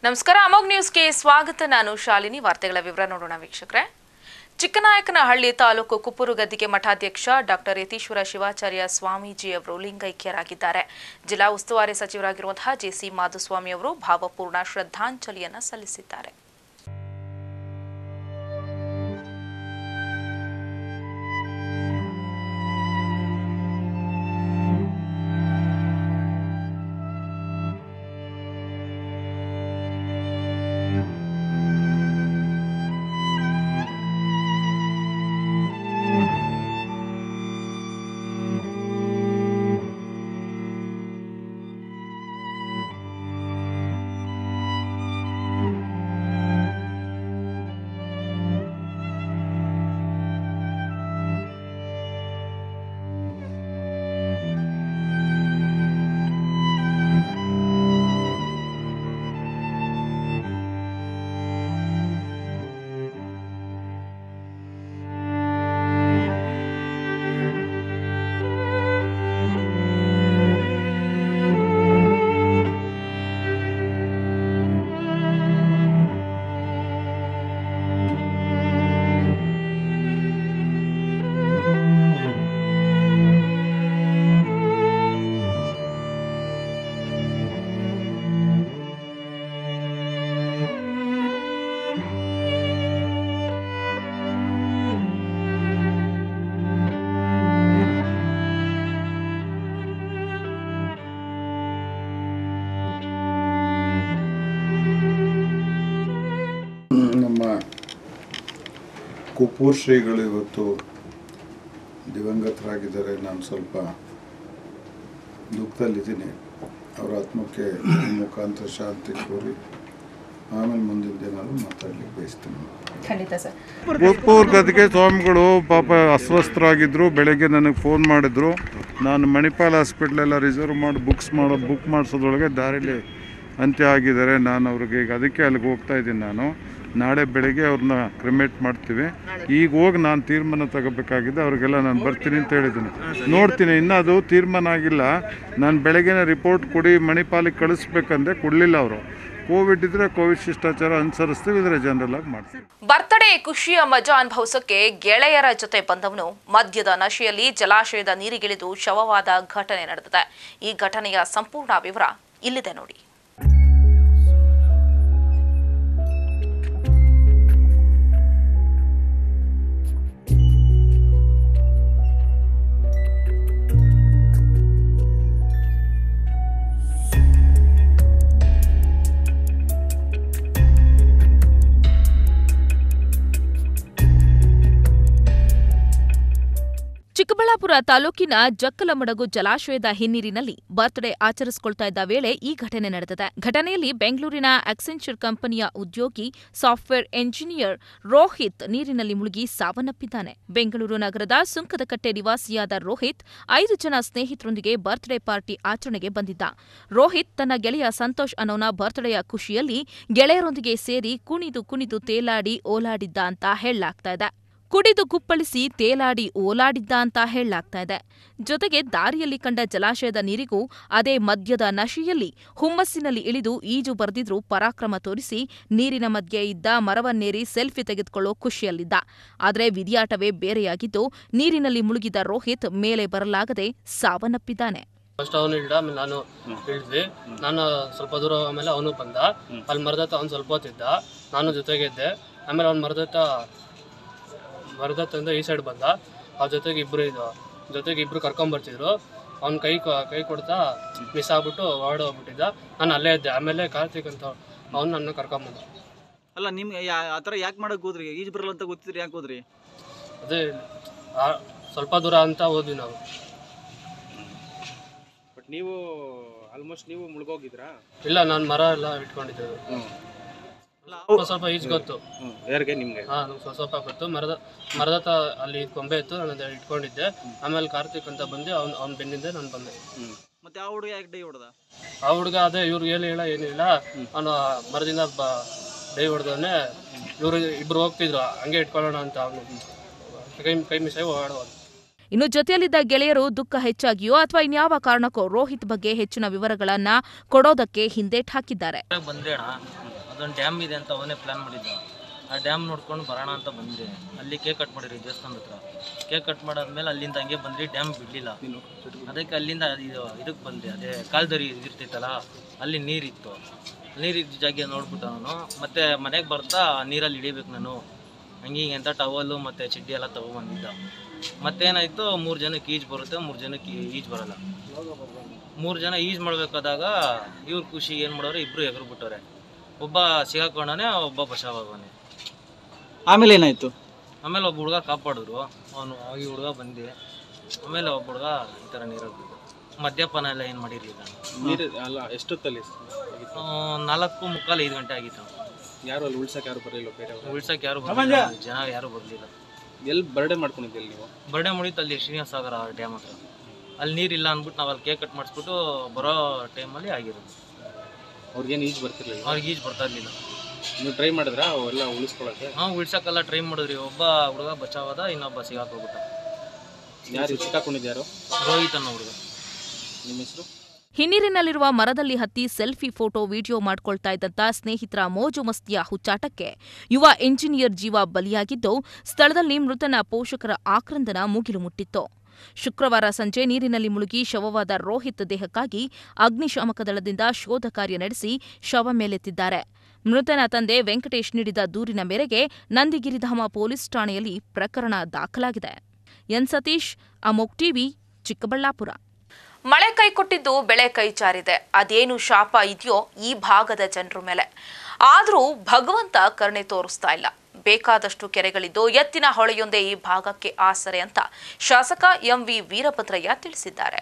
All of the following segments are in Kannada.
ನಮಸ್ಕಾರ ಅಮೋಗ್ ನ್ಯೂಸ್ಗೆ ಸ್ವಾಗತ ನಾನು ಶಾಲಿನಿ ವಾರ್ತೆಗಳ ವಿವರ ನೋಡೋಣ ವೀಕ್ಷಕರೇ ಚಿಕ್ಕನಾಯಕನಹಳ್ಳಿ ತಾಲೂಕು ಕುಪ್ಪೂರು ಗದ್ದಿಗೆ ಮಠಾಧ್ಯಕ್ಷ ಡಾಕ್ಟರ್ ಯತೀಶ್ವರ ಶಿವಾಚಾರ್ಯ ಸ್ವಾಮೀಜಿ ಅವರು ಲಿಂಗೈಕ್ಯರಾಗಿದ್ದಾರೆ ಜಿಲ್ಲಾ ಉಸ್ತುವಾರಿ ಸಚಿವರಾಗಿರುವಂತಹ ಜೆಸಿ ಮಾಧುಸ್ವಾಮಿ ಅವರು ಭಾವಪೂರ್ಣ ಶ್ರದ್ಧಾಂಜಲಿಯನ್ನ ಸಲ್ಲಿಸಿದ್ದಾರೆ ನಮ್ಮ ಕುಪ್ಪೂರ್ ಶ್ರೀಗಳು ಇವತ್ತು ದಿವಂಗತರಾಗಿದ್ದಾರೆ ನಾನು ಸ್ವಲ್ಪ ದುಃಖದಲ್ಲಿದ್ದೀನಿ ಅವರ ಆತ್ಮಕ್ಕೆ ಈ ಮುಖಾಂತರ ಶಾಂತಿ ಕೋರಿ ಆಮೇಲೆ ಮುಂದಿನ ದಿನಾಲು ಮಾತಾಡ್ಲಿಕ್ಕೆ ಬಯಸ್ತೀನಿ ಖಂಡಿತ ಸರ್ ಉಪ್ಪೂರ್ ಗದ್ಗೆ ಸ್ವಾಮಿಗಳು ಪಾಪ ಅಸ್ವಸ್ಥರಾಗಿದ್ದರು ಬೆಳಗ್ಗೆ ನನಗೆ ಫೋನ್ ಮಾಡಿದ್ರು ನಾನು ಮಣಿಪಾಲ್ ಹಾಸ್ಪಿಟ್ಲೆಲ್ಲ ರಿಸರ್ವ್ ಮಾಡಿ ಬುಕ್ಸ್ ಮಾಡೋ ಬುಕ್ ಮಾಡಿಸೋದ್ರೊಳಗೆ ದಾರಿಲಿ ಅಂತ್ಯ ಆಗಿದ್ದಾರೆ ನಾನು ಅವ್ರಿಗೆ ಈಗ ಅದಕ್ಕೆ ಅಲ್ಲಿಗೆ ಹೋಗ್ತಾ ಇದ್ದೀನಿ ನಾನು ನಾಳೆ ಬೆಳಗ್ಗೆ ಅವ್ರನ್ನ ಕ್ರಿಮೇಟ್ ಮಾಡ್ತೀವಿ ಈಗ ಹೋಗಿ ನಾನು ತೀರ್ಮಾನ ತಗೋಬೇಕಾಗಿದೆ ಅವ್ರಿಗೆಲ್ಲ ನಾನು ಬರ್ತೀನಿ ಅಂತ ಹೇಳಿದ್ದೀನಿ ನೋಡ್ತೀನಿ ಇನ್ನೂ ಅದು ತೀರ್ಮಾನ ಆಗಿಲ್ಲ ನಾನು ಬೆಳಗ್ಗೆನೇ ರಿಪೋರ್ಟ್ ಕೊಡಿ ಮಣಿಪಾಲಿಗೆ ಕಳಿಸ್ಬೇಕಂದ್ರೆ ಕೊಡಲಿಲ್ಲ ಅವರು ಕೋವಿಡ್ ಇದ್ದರೆ ಕೋವಿಡ್ ಶಿಷ್ಟಾಚಾರ ಅನುಸರಿಸ್ತೀವಿ ಇದ್ರೆ ಜನರಲ್ ಆಗಿ ಮಾಡ್ತೀವಿ ಬರ್ತಡೇ ಖುಷಿಯ ಮಜಾ ಅನುಭವಿಸೋಕೆ ಗೆಳೆಯರ ಜೊತೆ ಬಂದವನು ಮದ್ಯದ ನಶೆಯಲ್ಲಿ ಜಲಾಶಯದ ನೀರಿಗಿಳಿದು ಶವವಾದ ಘಟನೆ ನಡೆದಿದೆ ಈ ಘಟನೆಯ ಸಂಪೂರ್ಣ ವಿವರ ಇಲ್ಲಿದೆ ನೋಡಿ ಚಿಕ್ಕಬಳ್ಳಾಪುರ ತಾಲೂಕಿನ ಜಕ್ಕಲಮಡಗು ಜಲಾಶಯದ ಹಿನ್ನೀರಿನಲ್ಲಿ ಬರ್ತ್ಡೇ ಆಚರಿಸಿಕೊಳ್ತಾ ಇದ್ದ ವೇಳೆ ಈ ಘಟನೆ ನಡೆದಿದೆ ಘಟನೆಯಲ್ಲಿ ಬೆಂಗಳೂರಿನ ಅಕ್ಸೆಂಚರ್ ಕಂಪನಿಯ ಉದ್ಯೋಗಿ ಸಾಫ್ಟ್ವೇರ್ ಎಂಜಿನಿಯರ್ ರೋಹಿತ್ ನೀರಿನಲ್ಲಿ ಮುಳುಗಿ ಸಾವನ್ನಪ್ಪಿದ್ದಾನೆ ಬೆಂಗಳೂರು ನಗರದ ಸುಂಕದಕಟ್ಟೆ ನಿವಾಸಿಯಾದ ರೋಹಿತ್ ಐದು ಜನ ಸ್ನೇಹಿತರೊಂದಿಗೆ ಬರ್ತ್ಡೇ ಪಾರ್ಟಿ ಆಚರಣೆಗೆ ಬಂದಿದ್ದ ರೋಹಿತ್ ತನ್ನ ಗೆಳೆಯ ಸಂತೋಷ್ ಅನ್ನೋನ ಬರ್ತ್ಡೇಯ ಖುಷಿಯಲ್ಲಿ ಗೆಳೆಯರೊಂದಿಗೆ ಸೇರಿ ಕುಣಿದು ಕುಣಿದು ತೇಲಾಡಿ ಓಲಾಡಿದ್ದ ಅಂತ ಹೇಳಲಾಗ್ತಾ ಇದೆ ಕುಡಿದು ಕುಪ್ಪಳಿಸಿ ತೇಲಾಡಿ ಓಲಾಡಿದ್ದ ಅಂತ ಹೇಳಲಾಗ್ತಾ ಇದೆ ಜೊತೆಗೆ ದಾರಿಯಲ್ಲಿ ಕಂಡ ಜಲಾಶಯದ ನೀರಿಗೂ ಅದೇ ಮದ್ಯದ ನಶೆಯಲ್ಲಿ ಹುಮ್ಮಸ್ಸಿನಲ್ಲಿ ಇಳಿದು ಈಜು ಬರೆದಿದ್ರು ಪರಾಕ್ರಮ ತೋರಿಸಿ ನೀರಿನ ಮಧ್ಯೆ ಇದ್ದ ಮರವನ್ನೇರಿ ಸೆಲ್ಫಿ ತೆಗೆದುಕೊಳ್ಳೋ ಖುಷಿಯಲ್ಲಿದ್ದ ಆದರೆ ವಿಧಿಯಾಟವೇ ಬೇರೆಯಾಗಿದ್ದು ನೀರಿನಲ್ಲಿ ಮುಳುಗಿದ ರೋಹಿತ್ ಮೇಲೆ ಬರಲಾಗದೆ ಸಾವನ್ನಪ್ಪಿದ್ದಾನೆ ಫಸ್ಟ್ ಅವನು ಇಳ್ದ ಆಮೇಲೆ ನಾನು ಇಳಿದ್ವಿ ನಾನು ಸ್ವಲ್ಪ ದೂರ ಆಮೇಲೆ ಅವನು ಬಂದ ಅಲ್ಲಿ ಮರದತ್ತ ಅವ್ನು ಸ್ವಲ್ಪ ಹೊತ್ತಿದ್ದ ನಾನು ಜೊತೆಗೆ ಇದ್ದೆ ಆಮೇಲೆ ಅವ್ನು ಮರದತ್ತ ಮರದತ್ತಂದ ಈ ಸೈಡ್ ಬಂದ ಅವ್ರ ಜೊತೆಗೆ ಇಬ್ಬರು ಇದು ಜೊತೆಗೆ ಇಬ್ಬರು ಕರ್ಕೊಂಬರ್ತಿದ್ರು ಅವ್ನ ಕೈ ಕೊ- ಕೈ ಕೊಡ್ತಾ ಮಿಸ್ ಆಗ್ಬಿಟ್ಟು ಹೊರಡ್ ಹೋಗ್ಬಿಟ್ಟಿದ್ದ ನಾನು ಅಲ್ಲೇ ಇದ್ದೆ ಆಮೇಲೆ ಕಾರ್ತಿಕ್ ಅಂತ ಅವ್ನು ನನ್ನ ಕರ್ಕೊಂಬಂದ ಅಲ್ಲ ನಿಮ್ಗೆ ಯಾ ಆ ಥರ ಯಾಕೆ ಮಾಡಕ್ ಹೋದ್ರಿ ಈಜು ಬರಲ್ಲ ಅಂತ ಗೊತ್ತಿದ್ರಿ ಯಾಕೆ ಹೋದ್ರಿ ಅದೇ ಆ- ಸ್ವಲ್ಪ ದೂರ ಅಂತ ಹೋದ್ವಿ ನಾವು ಬಟ್ ನೀವು ಆಲ್ಮೋಸ್ಟ್ ನೀವು ಮುಳುಗೋಗಿದ್ರಾ ಇಲ್ಲ ನಾನು ಮರ ಎಲ್ಲ ಇಟ್ಕೊಂಡಿದ್ದೆ ಅಲ್ಲ ಸ್ವಲ್ಪ ಸ್ವಲ್ಪ ಈಜು ಗೊತ್ತು ಯಾರಿಗೆ ನಿಮ್ಗೆ ಹಾ ನಮ್ಗೆ ಸ್ವಲ್ಪ ಸ್ವಲ್ಪ ಗೊತ್ತು ಮರದ ಮರದ ಹತ್ರ ಅಲ್ಲಿ ಕೊಂಬೆ ಇತ್ತು ನಾನು ಅದ್ ಇಟ್ಕೊಂಡಿದ್ದೆ ಆಮೇಲೆ ಕಾರ್ತಿಕ್ ಅಂತ ಬಂದು ಅವ್ನು ಅವ್ನ ಬೆನ್ನಿಂದ ನಾನು ಬಂದೆ ಮತ್ತೆ ಆ ಹುಡುಗ ಯಾಕೆ ಡೈ ಹೊಡೆದ ಆ ಹುಡುಗ ಅದೇ ಇವ್ರು ಏನು ಹೇಳ ಏನಿಲ್ಲ ಅವನು ಮರದಿಂದ ಬ ಡೈ ಹೊಡೆದವನ್ನೇ ಇವರು ಇಬ್ರು ಹೋಗ್ತಿದ್ರು ಹಂಗೆ ಇಟ್ಕೊಳ್ಳೋಣ ಅಂತ ಅವನು ಕೈ ಕೈ ಮಿಸಾಗಿ ಓಡಾಡುವ ಇನ್ನು ಜೊತೆಯಲ್ಲಿದ್ದ ಗೆಳೆಯರು ದುಃಖ ಹೆಚ್ಚಾಗಿಯೋ ಅಥವಾ ಇನ್ಯಾವ ಕಾರಣಕ್ಕೋ ರೋಹಿತ್ ಬಗ್ಗೆ ಹೆಚ್ಚಿನ ವಿವರಗಳನ್ನ ಕೊಡೋದಕ್ಕೆ ಹಿಂದೇಟ್ ಹಾಕಿದ್ದಾರೆ ಬಂದೆ ಅಣ್ಣ ಅದೊಂದು ಡ್ಯಾಮ್ ಇದೆ ಅಂತ ಅವನೇ ಪ್ಲ್ಯಾನ್ ಮಾಡಿದ್ದ ಆ ಡ್ಯಾಮ್ ನೋಡ್ಕೊಂಡು ಬರೋಣ ಅಂತ ಬಂದ್ರಿ ಅಲ್ಲಿ ಕೇಕ್ ಕಟ್ ಮಾಡಿರಿ ದೇವಸ್ಥಾನದ ಹತ್ರ ಕೇಕ್ ಕಟ್ ಮಾಡಾದ್ಮೇಲೆ ಅಲ್ಲಿಂದ ಹಂಗೆ ಬಂದ್ರಿ ಡ್ಯಾಮ್ ಬಿಡಲಿಲ್ಲ ಅದಕ್ಕೆ ಅಲ್ಲಿಂದ ಇದು ಇದಕ್ಕೆ ಬಂದ್ರಿ ಅದೇ ಕಾಲ್ದರಿ ಇರ್ತಿತ್ತಲ್ಲ ಅಲ್ಲಿ ನೀರಿತ್ತು ನೀರಿದ್ದ ಜಾಗ ನೋಡ್ಬಿಟ್ಟು ನಾನು ಮತ್ತೆ ಮನೆಗೆ ಬರ್ತಾ ನೀರಲ್ಲಿ ಇಳಿಬೇಕು ನಾನು ಹಂಗೆ ಹಿಂಗೆ ಅಂತ ಟವಲ್ಲು ಮತ್ತು ಚಡ್ಡಿ ಎಲ್ಲ ತೊಗೊಬಂದಿದ್ದ ಮತ್ತೇನಾಯಿತು ಮೂರು ಜನಕ್ಕೆ ಈಜು ಬರುತ್ತೆ ಮೂರು ಜನಕ್ಕೆ ಈಜು ಬರಲ್ಲ ಮೂರು ಜನ ಈಜು ಮಾಡಬೇಕಾದಾಗ ಇವ್ರ ಖುಷಿ ಏನು ಮಾಡೋರು ಇಬ್ಬರು ಎಗರು ಬಿಟ್ಟವ್ರೆ ಒಬ್ಬ ಸಿಗಾಕೊಂಡಾನೆ ಒಬ್ಬ ಬಚಾವಾಗವನೆ ಆಮೇಲೆ ಏನಾಯ್ತು ಆಮೇಲೆ ಒಬ್ಬ ಹುಡುಗ ಕಾಪಾಡಿದ್ರು ಅವನು ಈ ಹುಡುಗ ಬಂದು ಆಮೇಲೆ ಒಬ್ಬ ಹುಡುಗ ಈ ಥರ ನೀರಲ್ಲಿ ಬಿದ್ದು ಮದ್ಯಪಾನ ಎಲ್ಲ ಏನು ಮಾಡಿರಲಿಲ್ಲ ನೀರು ಅಲ್ಲ ಎಷ್ಟೊತ್ತಲ್ಲಿ ನಾಲ್ಕು ಮುಕ್ಕಾಲು ಐದು ಗಂಟೆ ಆಗಿತ್ತು ಯಾರು ಅಲ್ಲಿ ಉಳ್ಸಕ್ಕೆ ಯಾರು ಬರಲಿಲ್ಲ ಬೇರೆ ಉಳ್ಸಕ್ಕೆ ಯಾರು ಬರಲಿಲ್ಲ ಜನ ಯಾರು ಬರಲಿಲ್ಲ ಎಲ್ಲಿ ಬರ್ಡೇ ಮಾಡ್ಕೊಂಡಿದ್ದೆ ನೀವು ಬರ್ಡೇ ಮುಡೀತು ಅಲ್ಲಿ ಶ್ರೀನಿವಾಸ ಸಾಗರ ಡ್ಯಾಮ್ ಹತ್ರ ಅಲ್ಲಿ ನೀರಿಲ್ಲ ಅಂದ್ಬಿಟ್ಟು ನಾವು ಅಲ್ಲಿ ಕೇಕ್ ಕಟ್ ಮಾಡಿಸ್ಬಿಟ್ಟು ಬರೋ ಟೈಮಲ್ಲಿ ಆಗಿರೋದು ಅವ್ರಿಗೇನು ಈಜು ಬರ್ತಿರ್ಲಿಲ್ಲ ಅವ್ರಿಗೆ ಈಜು ಬರ್ತಾ ಇರಲಿಲ್ಲ ನೀವು ಟ್ರೈ ಮಾಡಿದ್ರಾ ಅವೆಲ್ಲ ಉಳಿಸ್ಕೊಳಕ್ಕೆ ಹಾಂ ಉಳ್ಸಕ್ಕೆಲ್ಲ ಟ್ರೈ ಮಾಡಿದ್ರಿ ಒಬ್ಬ ಹುಡುಗ ಬಚಾವದ ಇನ್ನೊಬ್ಬ ಸಿಗಾಕೋಗ್ಬಿಟ್ಟ ಯಾರು ಸಿಕ್ಕಾಕೊಂಡಿದ್ಯಾರು ರೋಹಿತ್ ಅನ್ನೋ ಹುಡುಗ ನಿಮ್ಮ ಹೆಸರು ಹಿನ್ನೀರಿನಲ್ಲಿರುವ ಮರದಲ್ಲಿ ಹತ್ತಿ ಸೆಲ್ಫಿ ಫೋಟೋ ವಿಡಿಯೋ ಮಾಡ್ಕೊಳ್ತಾ ಇದ್ದಂತ ಸ್ನೇಹಿತರ ಮೋಜು ಮಸ್ತಿಯ ಹುಚ್ಚಾಟಕ್ಕೆ ಯುವ ಎಂಜಿನಿಯರ್ ಜೀವ ಬಲಿಯಾಗಿದ್ದು ಸ್ಥಳದಲ್ಲಿ ಮೃತನ ಪೋಷಕರ ಆಕ್ರಂದನ ಮುಗಿಲು ಮುಟ್ಟಿತ್ತು ಶುಕ್ರವಾರ ಸಂಜೆ ನೀರಿನಲ್ಲಿ ಮುಳುಗಿ ಶವವಾದ ರೋಹಿತ್ ದೇಹಕ್ಕಾಗಿ ಅಗ್ನಿಶಾಮಕ ದಳದಿಂದ ಶೋಧ ಕಾರ್ಯ ನಡೆಸಿ ಶವ ಮೇಲೆತ್ತಿದ್ದಾರೆ ಮೃತನ ತಂದೆ ವೆಂಕಟೇಶ್ ನೀಡಿದ ದೂರಿನ ಮೇರೆಗೆ ನಂದಿಗಿರಿಧಾಮ ಪೊಲೀಸ್ ಠಾಣೆಯಲ್ಲಿ ಪ್ರಕರಣ ದಾಖಲಾಗಿದೆ ಎನ್ ಸತೀಶ್ ಅಮೋಕ್ ಟಿವಿ ಚಿಕ್ಕಬಳ್ಳಾಪುರ ಮಳೆ ಕೈಕೊಟ್ಟಿದ್ದು ಬೆಳೆ ಕೈಚಾರಿದೆ ಅದೇನು ಶಾಪ ಇದೆಯೋ ಈ ಭಾಗದ ಜನರ ಮೇಲೆ ಆದರೂ ಭಗವಂತ ಕರುಣೆ ತೋರಿಸ್ತಾ ಇಲ್ಲ ಬೇಕಾದಷ್ಟು ಕೆರೆಗಳಿದ್ದು ಎತ್ತಿನ ಹೊಳೆಯೊಂದೇ ಈ ಭಾಗಕ್ಕೆ ಆಸರೆ ಅಂತ ಶಾಸಕ ಎಂವಿ ವೀರಭದ್ರಯ್ಯ ತಿಳಿಸಿದ್ದಾರೆ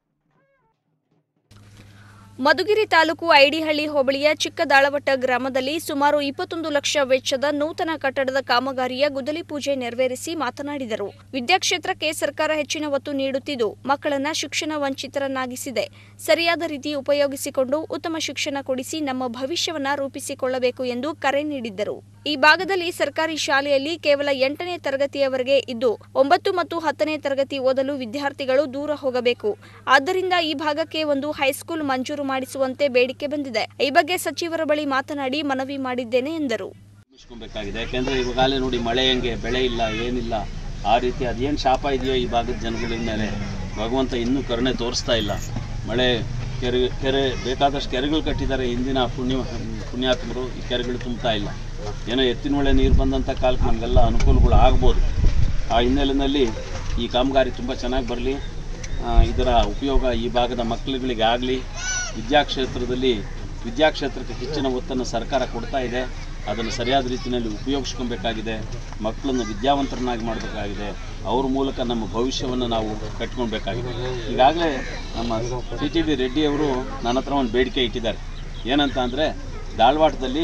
ಮಧುಗಿರಿ ತಾಲೂಕು ಐಡಿಹಳ್ಳಿ ಹೋಬಳಿಯ ಚಿಕ್ಕದಾಳವಟ್ಟ ಗ್ರಾಮದಲ್ಲಿ ಸುಮಾರು ಇಪ್ಪತ್ತೊಂದು ಲಕ್ಷ ವೆಚ್ಚದ ನೂತನ ಕಟ್ಟಡದ ಕಾಮಗಾರಿಯ ಗುದ್ದಲಿ ಪೂಜೆ ನೆರವೇರಿಸಿ ಮಾತನಾಡಿದರು ವಿದ್ಯಾಕ್ಷೇತ್ರಕ್ಕೆ ಸರ್ಕಾರ ಹೆಚ್ಚಿನ ಒತ್ತು ನೀಡುತ್ತಿದ್ದು ಮಕ್ಕಳನ್ನ ಶಿಕ್ಷಣ ವಂಚಿತರನ್ನಾಗಿಸಿದೆ ಸರಿಯಾದ ರೀತಿ ಉಪಯೋಗಿಸಿಕೊಂಡು ಉತ್ತಮ ಶಿಕ್ಷಣ ಕೊಡಿಸಿ ನಮ್ಮ ಭವಿಷ್ಯವನ್ನ ರೂಪಿಸಿಕೊಳ್ಳಬೇಕು ಎಂದು ಕರೆ ನೀಡಿದ್ದರು ಈ ಭಾಗದಲ್ಲಿ ಸರ್ಕಾರಿ ಶಾಲೆಯಲ್ಲಿ ಕೇವಲ ಎಂಟನೇ ತರಗತಿಯವರೆಗೆ ಇದ್ದು ಒಂಬತ್ತು ಮತ್ತು ಹತ್ತನೇ ತರಗತಿ ಓದಲು ವಿದ್ಯಾರ್ಥಿಗಳು ದೂರ ಹೋಗಬೇಕು ಆದ್ದರಿಂದ ಈ ಭಾಗಕ್ಕೆ ಒಂದು ಹೈಸ್ಕೂಲ್ ಮಂಜೂರು ಮಾಡಿಸುವಂತೆ ಬೇಡಿಕೆ ಬಂದಿದೆ ಈ ಬಗ್ಗೆ ಸಚಿವರ ಬಳಿ ಮಾತನಾಡಿ ಮನವಿ ಮಾಡಿದ್ದೇನೆ ಎಂದರು ಮುಗಿಸ್ಕೊಬೇಕಾಗಿದೆ ಯಾಕೆಂದರೆ ಇವಾಗಲೇ ನೋಡಿ ಮಳೆ ಹೆಂಗೆ ಬೆಳೆ ಇಲ್ಲ ಏನಿಲ್ಲ ಆ ರೀತಿ ಅದೇನು ಶಾಪ ಇದೆಯೋ ಈ ಭಾಗದ ಜನಗಳ ಮೇಲೆ ಭಗವಂತ ಇನ್ನೂ ಕರುಣೆ ತೋರಿಸ್ತಾ ಇಲ್ಲ ಮಳೆ ಕೆರೆ ಕೆರೆ ಬೇಕಾದಷ್ಟು ಕೆರೆಗಳು ಕಟ್ಟಿದ್ದಾರೆ ಹಿಂದಿನ ಪುಣ್ಯ ಪುಣ್ಯಾತ್ಮರು ಈ ಕೆರೆಗಳು ತುಂಬ್ತಾ ಇಲ್ಲ ಏನೋ ಎತ್ತಿನ ಮಳೆ ನೀರು ಬಂದಂಥ ಕಾಲಕ್ಕೆ ನಮಗೆಲ್ಲ ಅನುಕೂಲಗಳು ಆಗ್ಬೋದು ಆ ಹಿನ್ನೆಲೆಯಲ್ಲಿ ಈ ಕಾಮಗಾರಿ ತುಂಬ ಚೆನ್ನಾಗಿ ಬರಲಿ ಇದರ ಉಪಯೋಗ ಈ ಭಾಗದ ಮಕ್ಕಳುಗಳಿಗೆ ಆಗಲಿ ವಿದ್ಯಾಕ್ಷೇತ್ರದಲ್ಲಿ ವಿದ್ಯಾಕ್ಷೇತ್ರಕ್ಕೆ ಹೆಚ್ಚಿನ ಒತ್ತನ್ನು ಸರ್ಕಾರ ಕೊಡ್ತಾ ಇದೆ ಅದನ್ನು ಸರಿಯಾದ ರೀತಿಯಲ್ಲಿ ಉಪಯೋಗಿಸ್ಕೊಬೇಕಾಗಿದೆ ಮಕ್ಕಳನ್ನು ವಿದ್ಯಾವಂತರನ್ನಾಗಿ ಮಾಡಬೇಕಾಗಿದೆ ಅವ್ರ ಮೂಲಕ ನಮ್ಮ ಭವಿಷ್ಯವನ್ನು ನಾವು ಕಟ್ಕೊಳ್ಬೇಕಾಗಿದೆ ಈಗಾಗಲೇ ನಮ್ಮ ಸಿ ಟಿ ಡಿ ರೆಡ್ಡಿಯವರು ನನ್ನ ಹತ್ರ ಒಂದು ಬೇಡಿಕೆ ಇಟ್ಟಿದ್ದಾರೆ ಏನಂತ ಅಂದರೆ ಧಾರವಾಡದಲ್ಲಿ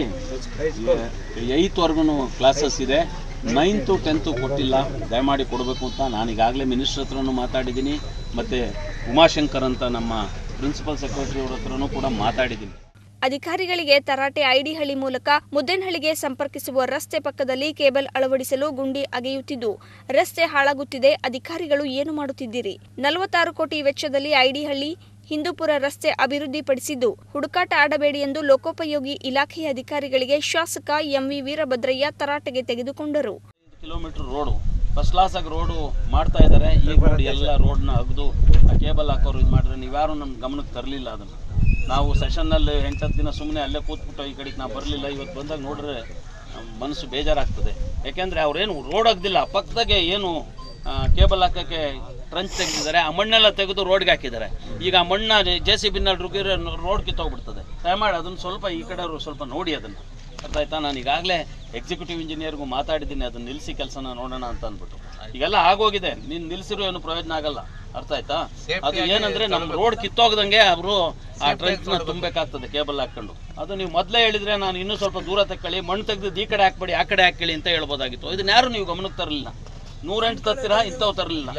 ಏಯ್ತ್ವರೆಗೂ ಕ್ಲಾಸಸ್ ಇದೆ ನೈನ್ತು ಟೆಂತು ಕೊಟ್ಟಿಲ್ಲ ದಯಮಾಡಿ ಕೊಡಬೇಕು ಅಂತ ನಾನು ಈಗಾಗಲೇ ಮಿನಿಸ್ಟ್ರ್ ಹತ್ರನೂ ಮಾತಾಡಿದ್ದೀನಿ ಮತ್ತು ಉಮಾಶಂಕರ್ ಅಂತ ನಮ್ಮ ಪ್ರಿನ್ಸಿಪಲ್ ಸೆಕ್ರೆಟರಿ ಅವ್ರ ಹತ್ರನೂ ಕೂಡ ಮಾತಾಡಿದ್ದೀನಿ ಅಧಿಕಾರಿಗಳಿಗೆ ತರಾಟೆ ಐಡಿಹಳ್ಳಿ ಮೂಲಕ ಮುದ್ದೇನಹಳ್ಳಿಗೆ ಸಂಪರ್ಕಿಸುವ ರಸ್ತೆ ಪಕ್ಕದಲ್ಲಿ ಕೇಬಲ್ ಅಳವಡಿಸಲು ಗುಂಡಿ ಅಗೆಯುತ್ತಿದ್ದು ರಸ್ತೆ ಹಾಳಾಗುತ್ತಿದೆ ಅಧಿಕಾರಿಗಳು ಏನು ಮಾಡುತ್ತಿದ್ದೀರಿ ನಲವತ್ತಾರು ಕೋಟಿ ವೆಚ್ಚದಲ್ಲಿ ಐಡಿಹಳ್ಳಿ ಹಿಂದೂಪುರ ರಸ್ತೆ ಅಭಿವೃದ್ಧಿಪಡಿಸಿದ್ದು ಹುಡುಕಾಟ ಆಡಬೇಡಿ ಎಂದು ಲೋಕೋಪಯೋಗಿ ಇಲಾಖೆಯ ಅಧಿಕಾರಿಗಳಿಗೆ ಶಾಸಕ ಎಂವಿ ವೀರಭದ್ರಯ್ಯ ತರಾಟೆಗೆ ತೆಗೆದುಕೊಂಡರು ಕಿಲೋಮೀಟರ್ ರೋಡು ಫಸ್ಟ್ ಕ್ಲಾಸಾಗಿ ರೋಡು ಮಾಡ್ತಾ ಇದ್ದಾರೆ ಈಗ ನೋಡಿ ಎಲ್ಲ ರೋಡ್ನ ಅಗ್ದು ಕೇಬಲ್ ಹಾಕೋರು ಇದು ಮಾಡಿದ್ರೆ ನೀವ್ಯಾರು ನಮ್ಮ ಗಮನಕ್ಕೆ ತರಲಿಲ್ಲ ಅದನ್ನು ನಾವು ಸೆಷನ್ನಲ್ಲಿ ಎಂಟತ್ತು ದಿನ ಸುಮ್ಮನೆ ಅಲ್ಲೇ ಕೂತ್ಬಿಟ್ಟು ಈ ಕಡೆಗೆ ನಾವು ಬರಲಿಲ್ಲ ಇವತ್ತು ಬಂದಾಗ ನೋಡಿದ್ರೆ ನಮ್ಮ ಮನಸ್ಸು ಬೇಜಾರಾಗ್ತದೆ ಯಾಕೆಂದರೆ ಅವ್ರೇನು ರೋಡ್ ಅಗ್ದಿಲ್ಲ ಪಕ್ಕದಾಗೆ ಏನು ಕೇಬಲ್ ಹಾಕೋಕ್ಕೆ ಟ್ರಂಚ್ ತೆಗೆದಿದ್ದಾರೆ ಆ ಮಣ್ಣೆಲ್ಲ ತೆಗೆದು ರೋಡ್ಗೆ ಹಾಕಿದ್ದಾರೆ ಈಗ ಆ ಮಣ್ಣ ಜೆ ಸಿ ಬಿನಲ್ಲಿ ರುಗಿದ್ರೆ ರೋಡ್ ಕಿತ್ತೋಗ್ಬಿಡ್ತದೆ ದಯಮಾಡಿ ಅದನ್ನು ಸ್ವಲ್ಪ ಈ ಕಡೆಯವರು ಸ್ವಲ್ಪ ನೋಡಿ ಅದನ್ನು ಅರ್ಥ ಆಯ್ತಾ ನಾನು ಈಗಾಗಲೇ ಎಕ್ಸಿಕ್ಯೂಟಿವ್ ಇಂಜಿನಿಯರ್ಗೂ ಮಾತಾಡಿದ್ದೀನಿ ಅದನ್ನ ನಿಲ್ಲಿಸಿ ಕೆಲಸನ ನೋಡೋಣ ಅಂತ ಅಂದ್ಬಿಟ್ಟು ಈಗೆಲ್ಲ ಆಗೋಗಿದೆ ನೀನು ನಿಲ್ಸಿರೋ ಏನು ಪ್ರಯೋಜನ ಆಗಲ್ಲ ಅರ್ಥ ಆಯ್ತಾ ಅದು ಏನಂದ್ರೆ ನಮ್ಮ ರೋಡ್ ಕಿತ್ತೋಗ್ದಂಗೆ ಅವರು ಆ ಟ್ರಂಚ್ನ ತುಂಬಬೇಕಾಗ್ತದೆ ಕೇಬಲ್ ಹಾಕೊಂಡು ಅದು ನೀವು ಮೊದಲೇ ಹೇಳಿದ್ರೆ ನಾನು ಇನ್ನೂ ಸ್ವಲ್ಪ ದೂರ ತಕ್ಕೊಳ್ಳಿ ಮಣ್ಣು ತೆಗೆದು ಈ ಕಡೆ ಹಾಕ್ಬೇಡಿ ಆ ಕಡೆ ಹಾಕೊಳ್ಳಿ ಅಂತ ಹೇಳ್ಬೋದಾಗಿತ್ತು ಇದನ್ನ ಯಾರು ನೀವು ಗಮನಕ್ಕೆ ತರಲಿಲ್ಲ ನೂರೆಂಟು ತರ್ತೀರಾ ಇಂಥವು ತರಲಿಲ್ಲ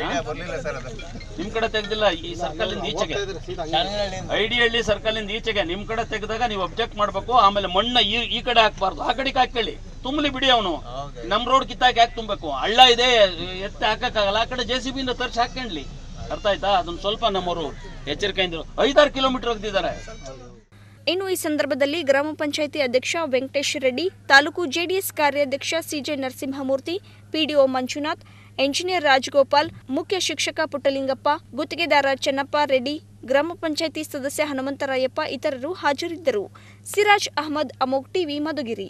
ನಿಮ್ ಕಡೆ ತೆಗ್ದಿಲ್ಲ ಈ ಸರ್ಕಲ್ ಇಂದ ಈಚೆಗೆ ಐಡಿಹಳ್ಳಿ ಸರ್ಕಲ್ ಇಂದ ಈಚೆಗೆ ನಿಮ್ ಕಡೆ ತೆಗೆದಾಗ ನೀವು ಅಬ್ಜೆಕ್ಟ್ ಮಾಡ್ಬೇಕು ಆಮೇಲೆ ಮಣ್ಣ ಈ ಈ ಕಡೆ ಹಾಕ್ಬಾರ್ದು ಆ ಕಡೆಗೆ ಹಾಕೊಳ್ಳಿ ತುಂಬಲಿ ಬಿಡಿ ಅವನು ನಮ್ ರೋಡ್ ಕಿತ್ತಾಕಿ ಯಾಕೆ ತುಂಬಬೇಕು ಹಳ್ಳ ಇದೆ ಎತ್ತೆ ಹಾಕಕ್ಕಾಗಲ್ಲ ಆ ಕಡೆ ಜೆ ಸಿ ಬಿಯಿಂದ ತರ್ಸಿ ಹಾಕೊಂಡ್ಲಿ ಅರ್ಥ ಆಯ್ತಾ ಅದನ್ನ ಸ್ವಲ್ಪ ನಮ್ಮವರು ಎಚ್ಚರಿಕೆಯಿಂದ ಐದಾರು ಕಿಲೋಮೀಟರ್ ಹೋಗ್ತಿದ್ದಾರೆ ಇನ್ನು ಈ ಸಂದರ್ಭದಲ್ಲಿ ಗ್ರಾಮ ಪಂಚಾಯಿತಿ ಅಧ್ಯಕ್ಷ ವೆಂಕಟೇಶ್ ರೆಡ್ಡಿ ತಾಲೂಕು ಜೆಡಿಎಸ್ ಕಾರ್ಯಾಧ್ಯಕ್ಷ CJ Narasimhamurthy PDO Manjunath engineer Rajagopal ಮುಖ್ಯ ಶಿಕ್ಷಕ ಪುಟ್ಟಲಿಂಗಪ್ಪ ಗುತ್ತಿಗೆದಾರ ಚೆನ್ನಪ್ಪ ರೆಡ್ಡಿ ಗ್ರಾಮ ಪಂಚಾಯಿತಿ ಸದಸ್ಯ ಹನುಮಂತರಾಯಪ್ಪ ಇತರರು ಹಾಜರಿದ್ದರು ಸಿರಾಜ್ ಅಹಮದ್ ಅಮೋಕ್ ಟಿವಿ ಮಧುಗಿರಿ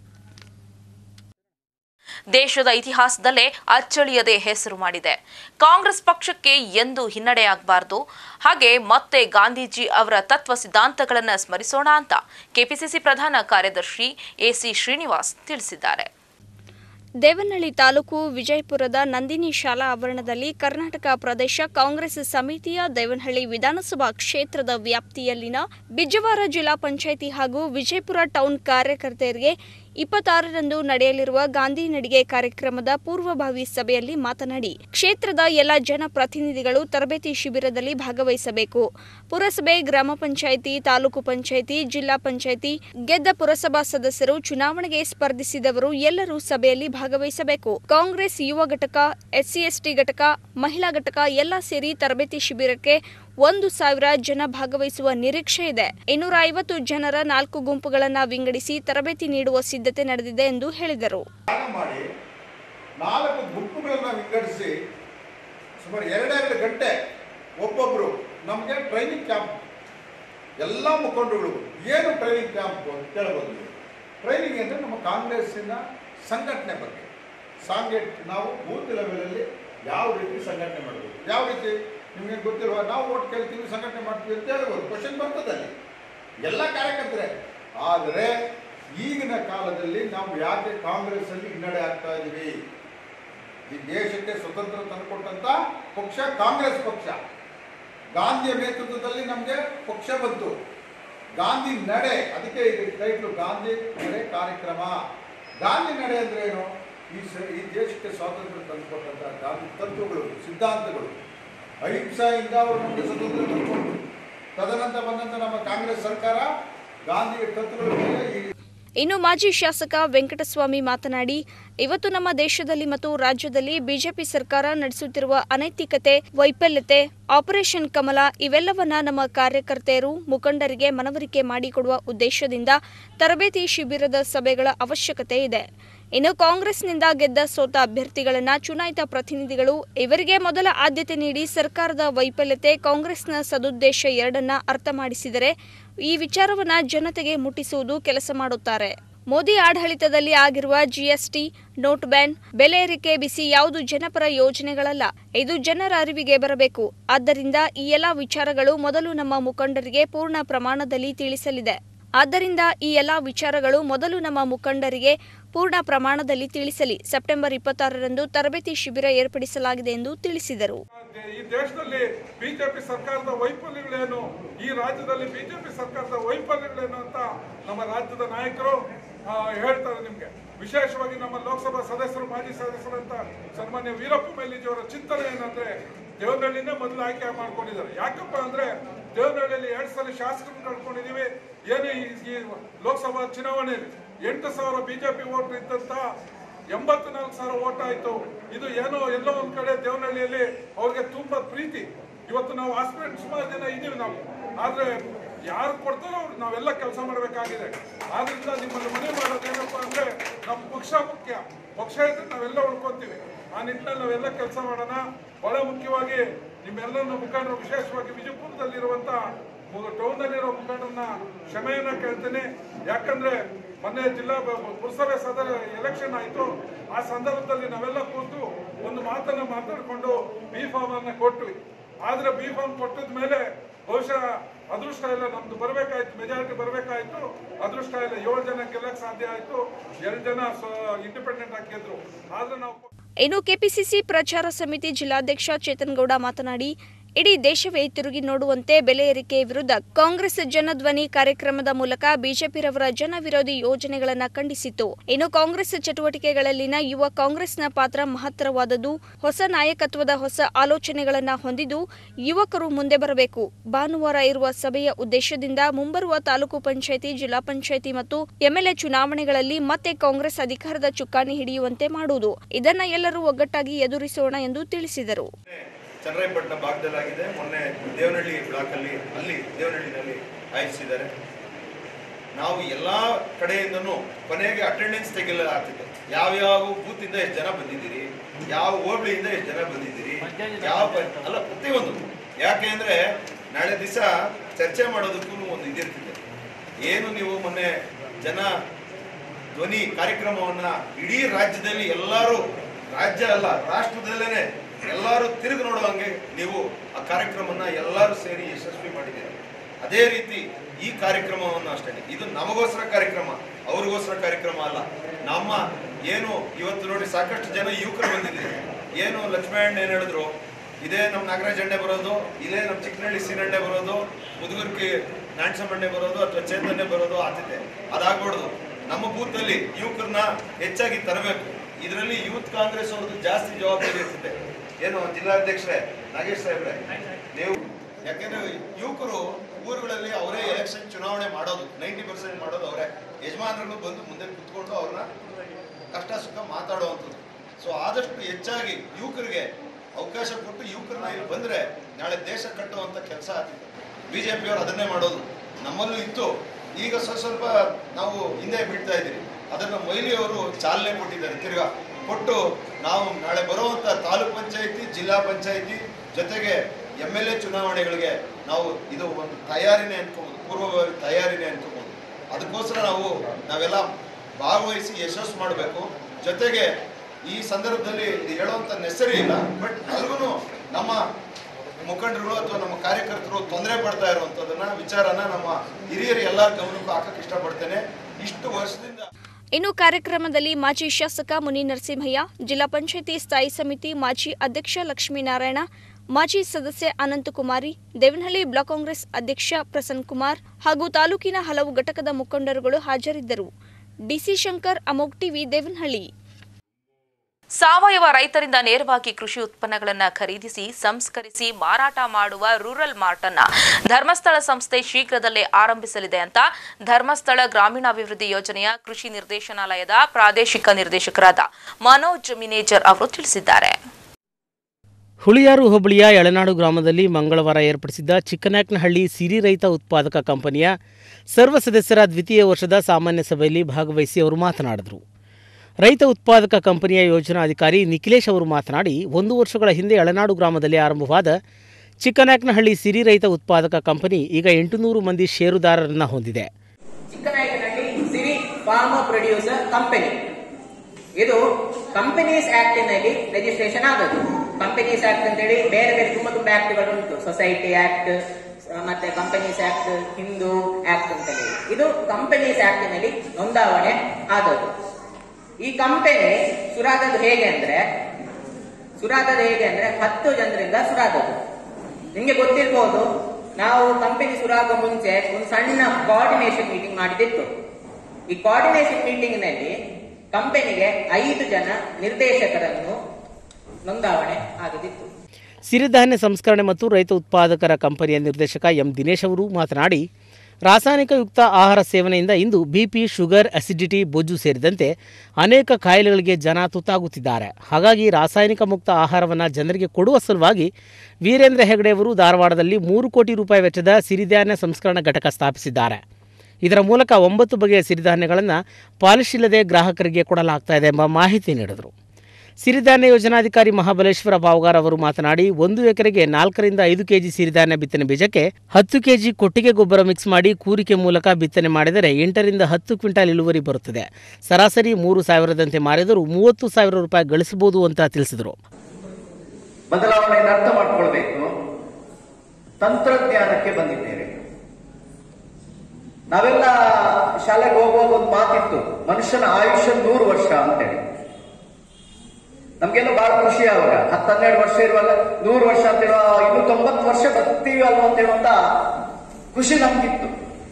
ದೇಶದ ಇತಿಹಾಸದಲ್ಲೇ ಅಚ್ಚಳಿಯದೆ ಹೆಸರು ಮಾಡಿದೆ ಕಾಂಗ್ರೆಸ್ ಪಕ್ಷಕ್ಕೆ ಎಂದು ಹಿನ್ನಡೆಯಾಗಬಾರದು ಹಾಗೆ ಮತ್ತೆ ಗಾಂಧೀಜಿ ಅವರ ತತ್ವ ಸಿದ್ಧಾಂತಗಳನ್ನು ಸ್ಮರಿಸೋಣ ಅಂತ ಕೆಪಿಸಿಸಿ ಪ್ರಧಾನ ಕಾರ್ಯದರ್ಶಿ ಎಸಿ ಶ್ರೀನಿವಾಸ್ ತಿಳಿಸಿದ್ದಾರೆ ದೇವನಹಳ್ಳಿ ತಾಲೂಕು ವಿಜಯಪುರದ ನಂದಿನಿ ಶಾಲಾ ಆವರಣದಲ್ಲಿ ಕರ್ನಾಟಕ ಪ್ರದೇಶ ಕಾಂಗ್ರೆಸ್ ಸಮಿತಿಯ ದೇವನಹಳ್ಳಿ ವಿಧಾನಸಭಾ ಕ್ಷೇತ್ರದ ವ್ಯಾಪ್ತಿಯಲ್ಲಿನ ಬಿಜ್ಜವಾರ ಜಿಲ್ಲಾ ಪಂಚಾಯಿತಿ ಹಾಗೂ ವಿಜಯಪುರ ಟೌನ್ ಕಾರ್ಯಕರ್ತೆಯರಿಗೆ ಇಪ್ಪತ್ತಾರರಂದು ನಡೆಯಲಿರುವ ಗಾಂಧಿ ನಡಿಗೆ ಕಾರ್ಯಕ್ರಮದ ಪೂರ್ವಭಾವಿ ಸಭೆಯಲ್ಲಿ ಮಾತನಾಡಿ ಕ್ಷೇತ್ರದ ಎಲ್ಲ ಜನಪ್ರತಿನಿಧಿಗಳು ತರಬೇತಿ ಶಿಬಿರದಲ್ಲಿ ಭಾಗವಹಿಸಬೇಕು ಪುರಸಭೆ ಗ್ರಾಮ ಪಂಚಾಯಿತಿ ತಾಲೂಕು ಪಂಚಾಯಿತಿ ಜಿಲ್ಲಾ ಪಂಚಾಯಿತಿ ಗೆದ್ದ ಪುರಸಭಾ ಸದಸ್ಯರು ಚುನಾವಣೆಗೆ ಸ್ಪರ್ಧಿಸಿದವರು ಎಲ್ಲರೂ ಸಭೆಯಲ್ಲಿ ಭಾಗವಹಿಸಬೇಕು ಕಾಂಗ್ರೆಸ್ ಯುವ ಘಟಕ ಎಸ್ಸಿ ಎಸ್ಟಿ ಘಟಕ ಮಹಿಳಾ ಘಟಕ ಎಲ್ಲ ಸೇರಿ ತರಬೇತಿ ಶಿಬಿರಕ್ಕೆ ಒಂದು ಸಾವಿರ ಜನ ಭಾಗವಹಿಸುವ ನಿರೀಕ್ಷೆ ಇದೆ ಇನ್ನೂರ ಐವತ್ತು ಜನರ ನಾಲ್ಕು ಗುಂಪುಗಳನ್ನು ವಿಂಗಡಿಸಿ ತರಬೇತಿ ನೀಡುವ ಸಿದ್ಧತೆ ನಡೆದಿದೆ ಎಂದು ಹೇಳಿದರು ಧ್ಯಾನ ಮಾಡಿ ನಾಲ್ಕು ಗುಂಪುಗಳನ್ನ ವಿಂಗಡಿಸಿ ಸುಮಾರು ಎರಡೆರಡು ಗಂಟೆ ಒಬ್ಬೊಬ್ರು ನಮಗೆ ಟ್ರೈನಿಂಗ್ ಕ್ಯಾಂಪ್ ಎಲ್ಲ ಮುಖಂಡರುಗಳು ಏನು ಟ್ರೈನಿಂಗ್ ಕ್ಯಾಂಪ್ ಅಂತ ಕೇಳಬಹುದು ನೀವು ಟ್ರೈನಿಂಗ್ ಅಂದರೆ ನಮ್ಮ ಕಾಂಗ್ರೆಸ್ಸಿನ ಸಂಘಟನೆ ಬಗ್ಗೆ ಸಾಂಘೆ ನಾವು ಬೂತ್ ಲೆವೆಲಲ್ಲಿ ಯಾವ ರೀತಿ ಸಂಘಟನೆ ಮಾಡಬೇಕು ಯಾವ ರೀತಿ ನಿಮಗೆ ಗೊತ್ತಿರುವ ನಾವು ಓಟ್ ಕೇಳ್ತೀವಿ ಸಂಘಟನೆ ಮಾಡ್ತೀವಿ ಅಂತ ಹೇಳ್ಬೋದು ಕ್ವಶನ್ ಬರ್ತದೆ ಅಲ್ಲಿ ಎಲ್ಲ ಕಾರ್ಯಕರ್ತರೆ ಆದರೆ ಈಗಿನ ಕಾಲದಲ್ಲಿ ನಾವು ಯಾಕೆ ಕಾಂಗ್ರೆಸ್ ಅಲ್ಲಿ ಹಿನ್ನಡೆ ಆಗ್ತಾ ಇದೀವಿ ಈ ದೇಶಕ್ಕೆ ಸ್ವತಂತ್ರ ತಂದುಕೊಟ್ಟಂತ ಪಕ್ಷ ಕಾಂಗ್ರೆಸ್ ಪಕ್ಷ ಗಾಂಧಿಯ ನೇತೃತ್ವದಲ್ಲಿ ನಮಗೆ ಪಕ್ಷ ಬಂತು ಗಾಂಧಿ ನಡೆ ಅದಕ್ಕೆ ಇದು ಟೈಟ್ಲು ಗಾಂಧಿ ನಡೆ ಕಾರ್ಯಕ್ರಮ ಗಾಂಧಿ ನಡೆ ಅಂದ್ರೆ ಏನು ಈ ಸ ಈ ದೇಶಕ್ಕೆ ಸ್ವಾತಂತ್ರ್ಯ ತಂದುಕೊಟ್ಟಂತ ಗಾಂಧಿ ತತ್ವಗಳು ಸಿದ್ಧಾಂತಗಳು ಅಹಿಂಸೆಯಿಂದ ಅವರು ನಮಗೆ ಸ್ವತಂತ್ರ ತಂದುಕೊಟ್ರು ತದನಂತರ ಬಂದಂತ ನಮ್ಮ ಕಾಂಗ್ರೆಸ್ ಸರ್ಕಾರ ಗಾಂಧಿಯ ತತ್ವಗಳ ಮೇಲೆ ಈ ಇನ್ನು ಮಾಜಿ ಶಾಸಕ ವೆಂಕಟಸ್ವಾಮಿ ಮಾತನಾಡಿ ಇವತ್ತು ನಮ್ಮ ದೇಶದಲ್ಲಿ ಮತ್ತು ರಾಜ್ಯದಲ್ಲಿ ಬಿಜೆಪಿ ಸರ್ಕಾರ ನಡೆಸುತ್ತಿರುವ ಅನೈತಿಕತೆ ವೈಫಲ್ಯತೆ ಆಪರೇಷನ್ ಕಮಲ ಇವೆಲ್ಲವನ್ನ ನಮ್ಮ ಕಾರ್ಯಕರ್ತೆಯರು ಮುಖಂಡರಿಗೆ ಮನವರಿಕೆ ಮಾಡಿಕೊಡುವ ಉದ್ದೇಶದಿಂದ ತರಬೇತಿ ಶಿಬಿರದ ಸಭೆಗಳ ಅವಶ್ಯಕತೆ ಇದೆ ಇನ್ನು ಕಾಂಗ್ರೆಸ್ನಿಂದ ಗೆದ್ದ ಸೋತ ಅಭ್ಯರ್ಥಿಗಳನ್ನ ಚುನಾಯಿತ ಪ್ರತಿನಿಧಿಗಳು ಇವರಿಗೆ ಮೊದಲ ಆದ್ಯತೆ ನೀಡಿ ಸರ್ಕಾರದ ವೈಫಲ್ಯತೆ ಕಾಂಗ್ರೆಸ್ನ ಸದುದ್ದೇಶ ಎರಡನ್ನ ಅರ್ಥ ಮಾಡಿಸಿದರೆ ಈ ವಿಚಾರವನ್ನ ಜನತೆಗೆ ಮುಟ್ಟಿಸುವುದು ಕೆಲಸ ಮಾಡುತ್ತಾರೆ ಮೋದಿ ಆಡಳಿತದಲ್ಲಿ ಆಗಿರುವ ಜಿಎಸ್ಟಿ ನೋಟ್ ಬ್ಯಾನ್ ಬೆಲೆ ಏರಿಕೆ ಬಿಸಿ ಯಾವುದು ಜನಪರ ಯೋಜನೆಗಳಲ್ಲ ಇದು ಜನರ ಅರಿವಿಗೆ ಬರಬೇಕು ಆದ್ದರಿಂದ ಈ ಎಲ್ಲ ವಿಚಾರಗಳು ಮೊದಲು ನಮ್ಮ ಮುಖಂಡರಿಗೆ ಪೂರ್ಣ ಪ್ರಮಾಣದಲ್ಲಿ ತಿಳಿಸಲಿದೆ ಆದ್ದರಿಂದ ಈ ಎಲ್ಲ ವಿಚಾರಗಳು ಮೊದಲು ನಮ್ಮ ಮುಖಂಡರಿಗೆ ಪೂರ್ಣ ಪ್ರಮಾಣದಲ್ಲಿ ತಿಳಿಸಲಿ ಸೆಪ್ಟೆಂಬರ್ ಇಪ್ಪತ್ತಾರರಂದು ತರಬೇತಿ ಶಿಬಿರ ಏರ್ಪಡಿಸಲಾಗಿದೆ ಎಂದು ತಿಳಿಸಿದರು ಈ ದೇಶದಲ್ಲಿ ಬಿಜೆಪಿ ಸರ್ಕಾರದ ವೈಫಲ್ಯಗಳೇನು ಈ ರಾಜ್ಯದಲ್ಲಿ ಬಿಜೆಪಿ ಸರ್ಕಾರದ ವೈಫಲ್ಯಗಳೇನು ಅಂತ ನಮ್ಮ ರಾಜ್ಯದ ನಾಯಕರು ಆ, ಹೇಳ್ತಾರೆ ನಿಮ್ಗೆ ವಿಶೇಷವಾಗಿ ನಮ್ಮ ಲೋಕಸಭಾ ಸದಸ್ಯರು ಮಾಜಿ ಸದಸ್ಯರಂತ ಸನ್ಮಾನ್ಯ ವೀರಪ್ಪ ಮೊಯ್ಲಿಜಿಯವರ ಚಿಂತನೆ ಏನಂದ್ರೆ ದೇವನಹಳ್ಳಿನೇ ಮೊದಲು ಆಯ್ಕೆ ಮಾಡ್ಕೊಂಡಿದ್ದಾರೆ ಯಾಕಪ್ಪ ಅಂದ್ರೆ ದೇವನಹಳ್ಳಿಯಲ್ಲಿ ಎರಡ್ ಸಲ ಶಾಸಕರನ್ನು ಕಳ್ಕೊಂಡಿದೀವಿ ಏನು ಈ- ಈ ಲೋಕಸಭಾ ಚುನಾವಣೆಯಲ್ಲಿ ಎಂಟು ಸಾವಿರ ಬಿಜೆಪಿ ವೋಟ್ ಇದ್ದಂತ ಎಂಬತ್ನಾಲ್ಕು ಸಾವಿರ ಓಟ್ ಆಯ್ತು ಇದು ಏನೋ ಎಲ್ಲೋ ಒಂದ್ ಕಡೆ ದೇವನಹಳ್ಳಿಯಲ್ಲಿ ಅವ್ರಿಗೆ ತುಂಬಾ ಪ್ರೀತಿ ಇವತ್ತು ನಾವು ಆಸ್ಪಿರೆಂಟ್ ಸುಮಾರು ಜನ ಇದೀವಿ ನಾವು ಆದ್ರೆ ಯಾರು ಕೊಡ್ತಾರೋ ಅವ್ರು ನಾವೆಲ್ಲ ಕೆಲಸ ಮಾಡಬೇಕಾಗಿದೆ ಆದ್ರಿಂದ ನಿಮ್ಮಲ್ಲಿ ಮನೆ ಮಾಡೋದೇನಪ್ಪ ಅಂದ್ರೆ ನಮ್ಮ ಪಕ್ಷ ಮುಖ್ಯ ಪಕ್ಷ ಇದ್ರೆ ನಾವೆಲ್ಲ ಉಳ್ಕೊಂತೀವಿ ಆ ನಿಟ್ಟಿನಲ್ಲಿ ನಾವೆಲ್ಲ ಕೆಲಸ ಮಾಡೋಣ ಬಹಳ ಮುಖ್ಯವಾಗಿ ನಿಮ್ಮೆಲ್ಲರನ್ನು ಮುಖಂಡರು ವಿಶೇಷವಾಗಿ ವಿಜಯಪುರದಲ್ಲಿರುವಂತ ಟೌನ್ ಅಲ್ಲಿರೋ ಮುಖಂಡರನ್ನ ಕ್ಷಮೆಯನ್ನ ಕೇಳ್ತೇನೆ ಯಾಕಂದ್ರೆ ಮೊನ್ನೆ ಜಿಲ್ಲಾ ಬ- ಪುರಸಭೆ ಸದರ ಎಲೆಕ್ಷನ್ ಆಯ್ತು ಆ ಸಂದರ್ಭದಲ್ಲಿ ನಾವೆಲ್ಲ ಕೂತು ಒಂದು ಮಾತನ್ನ ಮಾತಾಡ್ಕೊಂಡು ಬಿ ಫಾರ್ಮ್ ಅನ್ನ ಕೊಟ್ವಿ ಆದ್ರೆ ಬಿ ಫಾರ್ಮ್ ಕೊಟ್ಟಿದ ಮೇಲೆ ಬಹುಶಃ ಅದೃಷ್ಟ ಇಲ್ಲ ನಮ್ದು ಬರ್ಬೇಕಾಯ್ತು ಮೆಜಾರಿಟಿ ಬರ್ಬೇಕಾಯ್ತು ಅದೃಷ್ಟ ಇಲ್ಲ ಏಳು ಜನ ಗೆಲ್ಲಕ್ ಸಾಧ್ಯ ಆಯ್ತು ಎರಡು ಜನ ಇಂಡಿಪೆಂಡೆಂಟ್ ಆಗಿ ಗೆದ್ರು ಆದ್ರೆ ನಾವು ಇನ್ನು ಕೆಪಿಸಿಸಿ ಪ್ರಚಾರ ಸಮಿತಿ ಜಿಲ್ಲಾಧ್ಯಕ್ಷ ಚೇತನ್ ಗೌಡ ಮಾತನಾಡಿ ಇಡೀ ದೇಶವೇ ತಿರುಗಿ ನೋಡುವಂತೆ ಬೆಲೆ ಏರಿಕೆ ವಿರುದ್ಧ ಕಾಂಗ್ರೆಸ್ ಜನಧ್ವನಿ ಕಾರ್ಯಕ್ರಮದ ಮೂಲಕ ಬಿಜೆಪಿರವರ ಜನ ವಿರೋಧಿ ಯೋಜನೆಗಳನ್ನು ಖಂಡಿಸಿತು ಇನ್ನು ಕಾಂಗ್ರೆಸ್ ಚಟುವಟಿಕೆಗಳಲ್ಲಿನ ಯುವ ಕಾಂಗ್ರೆಸ್ನ ಪಾತ್ರ ಮಹತ್ತರವಾದದ್ದು ಹೊಸ ನಾಯಕತ್ವದ ಹೊಸ ಆಲೋಚನೆಗಳನ್ನು ಹೊಂದಿದ್ದು ಯುವಕರು ಮುಂದೆ ಬರಬೇಕು ಭಾನುವಾರ ಇರುವ ಸಭೆಯ ಉದ್ದೇಶದಿಂದ ಮುಂಬರುವ ತಾಲೂಕು ಪಂಚಾಯಿತಿ ಜಿಲ್ಲಾ ಪಂಚಾಯಿತಿ ಮತ್ತು ಎಂಎಲ್ಎ ಚುನಾವಣೆಗಳಲ್ಲಿ ಮತ್ತೆ ಕಾಂಗ್ರೆಸ್ ಅಧಿಕಾರದ ಚುಕ್ಕಾಣಿ ಹಿಡಿಯುವಂತೆ ಮಾಡುವುದು ಇದನ್ನ ಎಲ್ಲರೂ ಒಗ್ಗಟ್ಟಾಗಿ ಎದುರಿಸೋಣ ಎಂದು ತಿಳಿಸಿದರು ಚನ್ನರಾಯಪಟ್ಟಣ ಭಾಗದಲ್ಲಾಗಿದೆ ಮೊನ್ನೆ ದೇವನಹಳ್ಳಿ ಬ್ಲಾಕಲ್ಲಿ ಅಲ್ಲಿ ದೇವನಹಳ್ಳಿನಲ್ಲಿ ಆಯೋಜಿಸಿದ್ದಾರೆ ನಾವು ಎಲ್ಲ ಕಡೆಯಿಂದನೂ ಕೊನೆಗೆ ಅಟೆಂಡೆನ್ಸ್ ತೆಗೆಯಲಾಗ್ತಿದೆ ಯಾವ್ಯಾವ ಬೂತಿಂದ ಎಷ್ಟು ಜನ ಬಂದಿದ್ದೀರಿ ಯಾವ ಹೋಬಳಿಯಿಂದ ಎಷ್ಟು ಜನ ಬಂದಿದ್ದೀರಿ ಯಾವ ಪಂ- ಅಲ್ಲ ಪ್ರತಿಯೊಂದು ಯಾಕೆ ಅಂದ್ರೆ ನಾಳೆ ದಿವಸ ಚರ್ಚೆ ಮಾಡೋದಕ್ಕೂ ಒಂದು ಇದಿರ್ತಿದೆ ಏನು ನೀವು ಮೊನ್ನೆ ಜನ ಧ್ವನಿ ಕಾರ್ಯಕ್ರಮವನ್ನ ಇಡೀ ರಾಜ್ಯದಲ್ಲಿ ಎಲ್ಲರೂ ರಾಜ್ಯ ಅಲ್ಲ ರಾಷ್ಟ್ರದಲ್ಲೇನೆ ಎಲ್ಲರೂ ತಿರುಗಿ ನೋಡುವಂಗೆ ನೀವು ಆ ಕಾರ್ಯಕ್ರಮನ ಎಲ್ಲರೂ ಸೇರಿ ಯಶಸ್ವಿ ಮಾಡಿದ್ದೀರಿ ಅದೇ ರೀತಿ ಈ ಕಾರ್ಯಕ್ರಮವನ್ನು ಅಷ್ಟೇ ಇದು ನಮಗೋಸ್ಕರ ಕಾರ್ಯಕ್ರಮ ಅವ್ರಿಗೋಸ್ಕರ ಕಾರ್ಯಕ್ರಮ ಅಲ್ಲ ನಮ್ಮ ಏನು ಇವತ್ತು ನೋಡಿ ಸಾಕಷ್ಟು ಜನ ಯುವಕರು ಬಂದಿದ್ದೀರಿ ಏನು ಲಕ್ಷ್ಮೀಣ್ಣ ಏನ್ ಹೇಳಿದ್ರು ಇದೇ ನಮ್ಮ ನಾಗರಾಜ್ ಅಣ್ಣೆ ಬರೋದು ಇದೇ ನಮ್ಮ ಚಿಕ್ಕನಹಳ್ಳಿ ಸೀನಣ್ಣೆ ಬರೋದು ಮುದುಗುರ್ಕಿ ನಾಣ್ಸಮಣ್ಣೆ ಬರೋದು ಅಥವಾ ಚೇತನ್ನೆ ಬರೋದು ಆತಿದೆ ಅದಾಗ್ಬಾರ್ದು ನಮ್ಮ ಬೂತಲ್ಲಿ ಯುವಕರನ್ನ ಹೆಚ್ಚಾಗಿ ತರಬೇಕು ಇದರಲ್ಲಿ ಯೂತ್ ಕಾಂಗ್ರೆಸ್ ಅವ್ರದ್ದು ಜಾಸ್ತಿ ಜವಾಬ್ದಾರಿ ಇರ್ತದೆ ಏನು ಜಿಲ್ಲಾಧ್ಯಕ್ಷರೇ ನಾಗೇಶ್ ಸಾಹೇಬ್ರೆ ನೀವು ಯಾಕೆಂದ್ರೆ ಯುವಕರು ಊರುಗಳಲ್ಲಿ ಅವರೇ ಎಲೆಕ್ಷನ್ ಚುನಾವಣೆ ಮಾಡೋದು ನೈಂಟಿ ಪರ್ಸೆಂಟ್ ಮಾಡೋದು ಅವರೇ ಯಜಮಾನರು ಬಂದು ಮುಂದೆ ಕುತ್ಕೊಂಡು ಅವ್ರನ್ನ ಕಷ್ಟ ಸುಖ ಮಾತಾಡುವಂಥದ್ದು ಸೊ ಆದಷ್ಟು ಹೆಚ್ಚಾಗಿ ಯುವಕರಿಗೆ ಅವಕಾಶ ಕೊಟ್ಟು ಯುವಕರನ್ನ ಇಲ್ಲಿ ಬಂದ್ರೆ ನಾಳೆ ದೇಶ ಕಟ್ಟುವಂತ ಕೆಲಸ ಆಗ್ತಿದೆ ಬಿಜೆಪಿ ಅವರು ಅದನ್ನೇ ಮಾಡೋದು ನಮ್ಮಲ್ಲೂ ಇತ್ತು ಈಗ ಸ್ವಲ್ಪ ಸ್ವಲ್ಪ ನಾವು ಹಿಂದೆ ಬೀಳ್ತಾ ಇದ್ದೀರಿ ಅದನ್ನ ಮೊಯ್ಲಿ ಅವರು ಚಾಲನೆ ಕೊಟ್ಟಿದ್ದಾರೆ ತಿರ್ಗಾ ಕೊಟ್ಟು ನಾವು ನಾಳೆ ಬರುವಂತ ತಾಲೂಕ್ ಪಂಚಾಯತಿ ಜಿಲ್ಲಾ ಪಂಚಾಯತಿ ಜೊತೆಗೆ ಎಮ್ ಎಲ್ ಎ ಚುನಾವಣೆಗಳಿಗೆ ನಾವು ಇದು ಒಂದು ತಯಾರಿನೇ ಅನ್ಕೋಬಹುದು ಪೂರ್ವಭಾವಿ ತಯಾರಿನೇ ಅನ್ಕೋಬಹುದು ಅದಕ್ಕೋಸ್ಕರ ನಾವು ನಾವೆಲ್ಲ ಭಾಗವಹಿಸಿ ಯಶಸ್ಸು ಮಾಡಬೇಕು ಜೊತೆಗೆ ಈ ಸಂದರ್ಭದಲ್ಲಿ ಇದು ಹೇಳುವಂತ ನೆಸರಿ ಇಲ್ಲ ಬಟ್ ಅಲ್ಗೂ ನಮ್ಮ ಮುಖಂಡರು ಅಥವಾ ನಮ್ಮ ಕಾರ್ಯಕರ್ತರು ತೊಂದರೆ ಪಡ್ತಾ ಇರುವಂತದನ್ನ ವಿಚಾರನ ನಮ್ಮ ಹಿರಿಯರು ಎಲ್ಲರ ಗಮನಕ್ಕೂ ಹಾಕಕ್ಕೆ ಇಷ್ಟಪಡ್ತೇನೆ ಇಷ್ಟು ವರ್ಷದಿಂದ ಇನ್ನು ಕಾರ್ಯಕ್ರಮದಲ್ಲಿ ಮಾಜಿ ಶಾಸಕ ಮುನಿ ನರಸಿಂಹಯ್ಯ ಜಿಲ್ಲಾ ಪಂಚಾಯಿತಿ ಸ್ಥಾಯಿ ಸಮಿತಿ ಮಾಜಿ ಅಧ್ಯಕ್ಷ ಲಕ್ಷ್ಮೀನಾರಾಯಣ ಮಾಜಿ ಸದಸ್ಯೆ ಅನಂತಕುಮಾರಿ ದೇವನಹಳ್ಳಿ ಬ್ಲಾಕ್ ಕಾಂಗ್ರೆಸ್ ಅಧ್ಯಕ್ಷ ಪ್ರಸನ್ನ ಕುಮಾರ್ ಹಾಗೂ ತಾಲೂಕಿನ ಹಲವು ಘಟಕದ ಮುಖಂಡರುಗಳು ಹಾಜರಿದ್ದರು ಡಿಸಿ ಶಂಕರ್ ಅಮೋಗ್ ಟಿವಿ ದೇವನಹಳ್ಳಿ ಸಾವಯವ ರೈತರಿಂದ ನೇರವಾಗಿ ಕೃಷಿ ಉತ್ಪನ್ನಗಳನ್ನು ಖರೀದಿಸಿ ಸಂಸ್ಕರಿಸಿ ಮಾರಾಟ ಮಾಡುವ ರೂರಲ್ ಮಾರ್ಟ್ ಅನ್ನ ಧರ್ಮಸ್ಥಳ ಸಂಸ್ಥೆ ಶೀಘ್ರದಲ್ಲೇ ಆರಂಭಿಸಲಿದೆ ಅಂತ ಧರ್ಮಸ್ಥಳ ಗ್ರಾಮೀಣಾಭಿವೃದ್ಧಿ ಯೋಜನೆಯ ಕೃಷಿ ನಿರ್ದೇಶನಾಲಯದ ಪ್ರಾದೇಶಿಕ ನಿರ್ದೇಶಕರಾದ ಮನೋಜ್ ಮಿನೇಜರ್ ಅವರು ತಿಳಿಸಿದ್ದಾರೆ ಹುಳಿಯಾರು ಹೋಬಳಿಯ ಎಳನಾಡು ಗ್ರಾಮದಲ್ಲಿ ಮಂಗಳವಾರ ಏರ್ಪಡಿಸಿದ್ದ ಚಿಕ್ಕನಾಯಕನಹಳ್ಳಿ ಸಿರಿ ರೈತ ಉತ್ಪಾದಕ ಕಂಪನಿಯ ಸರ್ವ ಸದಸ್ಯರ ದ್ವಿತೀಯ ವರ್ಷದ ಸಾಮಾನ್ಯ ಸಭೆಯಲ್ಲಿ ಭಾಗವಹಿಸಿ ಅವರು ಮಾತನಾಡಿದರು ರೈತ ಉತ್ಪಾದಕ ಕಂಪನಿಯ ಯೋಜನಾಧಿಕಾರಿ ನಿಖಿಲೇಶ್ ಅವರು ಮಾತನಾಡಿ ಒಂದು ವರ್ಷಗಳ ಹಿಂದೆ ಎಳನಾಡು ಗ್ರಾಮದಲ್ಲಿ ಆರಂಭವಾದ ಚಿಕ್ಕನಾಯಕನಹಳ್ಳಿ ಸಿರಿ ರೈತ ಉತ್ಪಾದಕ ಕಂಪನಿ ಈಗ ಎಂಟುನೂರು ಮಂದಿ ಷೇರುದಾರರನ್ನು ಹೊಂದಿದೆ Chiknayakanahalli Siri farmer producer company ಇದು ಕಂಪನೀಸ್ ಆಕ್ಟ್ ನಲ್ಲಿ ರಿಜಿಸ್ಟ್ರೇಷನ್ ಆಗೋದು ಕಂಪನೀಸ್ ಆಕ್ಟ್ ಅಂತೇಳಿ ಬೇರೆ ಬೇರೆ ತುಂಬಾ ತುಂಬಾ ಆಕ್ಟ್ಗಳು ಉಂಟು ಸೊಸೈಟಿ ಆಕ್ಟ್ ಮತ್ತೆ ಕಂಪನೀಸ್ ಆಕ್ಟ್ ಹಿಂದೂ ಆಕ್ಟ್ ಅಂತ ಹೇಳಿ ಇದು ಕಂಪನೀಸ್ ಆಕ್ಟ್ ನಲ್ಲಿ ನೋಂದಾವಣೆ ಆದದ್ದು ಈ ಕಂಪನಿ ಸುರಾದದ್ದು ಹೇಗೆ ಅಂದ್ರೆ ಸುರಾದದ್ದು ಹೇಗೆ ಅಂದ್ರೆ ಹತ್ತು ಜನರಿಂದ ಸುರಾದದ್ದು ನಿಮ್ಗೆ ಗೊತ್ತಿರ್ಬೋದು ನಾವು ಕಂಪನಿ ಶುರುವಾಗುವ ಮುಂಚೆ ಒಂದು ಸಣ್ಣ ಕೋಆರ್ಡಿನೇಷನ್ ಮೀಟಿಂಗ್ ಮಾಡಿದಿತ್ತು ಈ ಕೋಆರ್ಡಿನೇಷನ್ ಮೀಟಿಂಗ್ ನಲ್ಲಿ ಕಂಪನಿಗೆ ಐದು ಜನ ನಿರ್ದೇಶಕರನ್ನು ನೋಂದಾವಣೆ ಆಗದಿತ್ತು ಸಿರಿಧಾನ್ಯ ಸಂಸ್ಕರಣೆ ಮತ್ತು ರೈತ ಉತ್ಪಾದಕರ ಕಂಪನಿಯ ನಿರ್ದೇಶಕ ಎಂ ದಿನೇಶ್ ಅವರು ಮಾತನಾಡಿ ರಾಸಾಯನಿಕಯುಕ್ತ ಆಹಾರ ಸೇವನೆಯಿಂದ ಇಂದು ಬಿಪಿ ಶುಗರ್ ಅಸಿಡಿಟಿ ಬೊಜ್ಜು ಸೇರಿದಂತೆ ಅನೇಕ ಕಾಯಿಲೆಗಳಿಗೆ ಜನ ತುತ್ತಾಗುತ್ತಿದ್ದಾರೆ ಹಾಗಾಗಿ ರಾಸಾಯನಿಕ ಮುಕ್ತ ಆಹಾರವನ್ನು ಜನರಿಗೆ ಕೊಡುವ ಸಲುವಾಗಿ ವೀರೇಂದ್ರ ಹೆಗಡೆ ಅವರು ಧಾರವಾಡದಲ್ಲಿ ಮೂರು ಕೋಟಿ ರೂಪಾಯಿ ವೆಚ್ಚದ ಸಿರಿಧಾನ್ಯ ಸಂಸ್ಕರಣಾ ಘಟಕ ಸ್ಥಾಪಿಸಿದ್ದಾರೆ ಇದರ ಮೂಲಕ ಒಂಬತ್ತು ಬಗೆಯ ಸಿರಿಧಾನ್ಯಗಳನ್ನು ಪಾಲಿಶ್ ಇಲ್ಲದೆ ಗ್ರಾಹಕರಿಗೆ ಕೊಡಲಾಗ್ತಾ ಇದೆ ಎಂಬ ಮಾಹಿತಿ ನೀಡಿದರು ಸಿರಿಧಾನ್ಯ ಯೋಜನಾಧಿಕಾರಿ ಮಹಾಬಲೇಶ್ವರ ಬಾವುಗಾರ್ ಅವರು ಮಾತನಾಡಿ ಒಂದು ಎಕರೆಗೆ ನಾಲ್ಕರಿಂದ ಐದು ಕೆಜಿ ಸಿರಿಧಾನ್ಯ ಬಿತ್ತನೆ ಬೀಜಕ್ಕೆ ಹತ್ತು ಕೆಜಿ ಕೊಟ್ಟಿಗೆ ಗೊಬ್ಬರ ಮಿಕ್ಸ್ ಮಾಡಿ ಕೂರಿಕೆ ಮೂಲಕ ಬಿತ್ತನೆ ಮಾಡಿದರೆ ಎಂಟರಿಂದ ಹತ್ತು ಕ್ವಿಂಟಾಲ್ ಇಳುವರಿ ಬರುತ್ತದೆ ಸರಾಸರಿ ಮೂರು ಸಾವಿರದಂತೆ ಮಾರಿದರೂ ಮೂವತ್ತು ಸಾವಿರ ರೂಪಾಯಿ ಗಳಿಸಬಹುದು ಅಂತ ತಿಳಿಸಿದರು ಬದಲಾವಣೆಯನ್ನು ಅರ್ಥ ಮಾಡಿಕೊಳ್ಬೇಕು ತಂತ್ರಜ್ಞಾನಕ್ಕೆ ಬಂದಿದ್ದೇವೆ ನಾವೆಲ್ಲ ಶಾಲೆಗೆ ಹೋಗುವಾಗ ಒಂದು ಮಾತಿತ್ತು ಮನುಷ್ಯನ ಆಯುಷ್ಯ ನೂರು ವರ್ಷ ಅಂತೇಳಿ ನಮ್ಗೆಲ್ಲ ಬಹಳ ಖುಷಿ ಆವಾಗ ಹತ್ತು ಹನ್ನೆರಡು ವರ್ಷ ಇರುವಾಗ ನೂರು ವರ್ಷ ಅಂತ ಹೇಳುವ ಇನ್ನು ತೊಂಬತ್ತು ವರ್ಷ ಬದುಕ್ತೀವಿ ಅಲ್ವಾ ಅಂತ ಹೇಳುವಂತ ಖುಷಿ ನಮ್ಗಿತ್ತು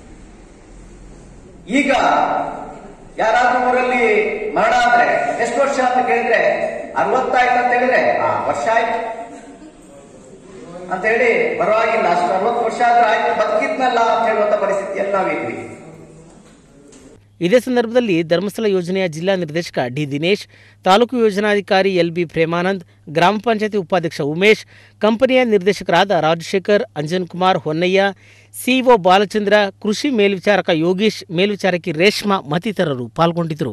ಈಗ ಯಾರಾದ್ರೂ ಊರಲ್ಲಿ ಮರಣ ಆದ್ರೆ ಎಷ್ಟು ವರ್ಷ ಅಂತ ಕೇಳಿದ್ರೆ ಅರವತ್ತಾಯ್ತು ಅಂತ ಹೇಳಿದ್ರೆ ಆ ವರ್ಷ ಆಯ್ತು ಅಂತ ಹೇಳಿ ಪರವಾಗಿಲ್ಲ ಅಷ್ಟು ಅರವತ್ತು ವರ್ಷ ಆದ್ರೆ ಆಯ್ತು ಬದುಕಿದ್ನಲ್ಲ ಅಂತ ಹೇಳುವಂತ ಪರಿಸ್ಥಿತಿಯಲ್ಲಿ ನಾವಿದ್ವಿ ಇದೇ ಸಂದರ್ಭದಲ್ಲಿ ಧರ್ಮಸ್ಥಳ ಯೋಜನೆಯ ಜಿಲ್ಲಾ ನಿರ್ದೇಶಕ ಡಿ ದಿನೇಶ್ ತಾಲೂಕು ಯೋಜನಾಧಿಕಾರಿ ಎಲ್ ಬಿ ಪ್ರೇಮಾನಂದ್ ಗ್ರಾಮ ಪಂಚಾಯತಿ ಉಪಾಧ್ಯಕ್ಷ ಉಮೇಶ್ ಕಂಪನಿಯ ನಿರ್ದೇಶಕರಾದ ರಾಜಶೇಖರ್ ಅಂಜನ್ ಕುಮಾರ್ ಹೊನ್ನಯ್ಯ ಸಿಇಒ ಬಾಲಚಂದ್ರ ಕೃಷಿ ಮೇಲ್ವಿಚಾರಕ ಯೋಗೀಶ್ ಮೇಲ್ವಿಚಾರಕಿ ರೇಷ್ಮಾ ಮತ್ತಿತರರು ಪಾಲ್ಗೊಂಡಿದ್ದರು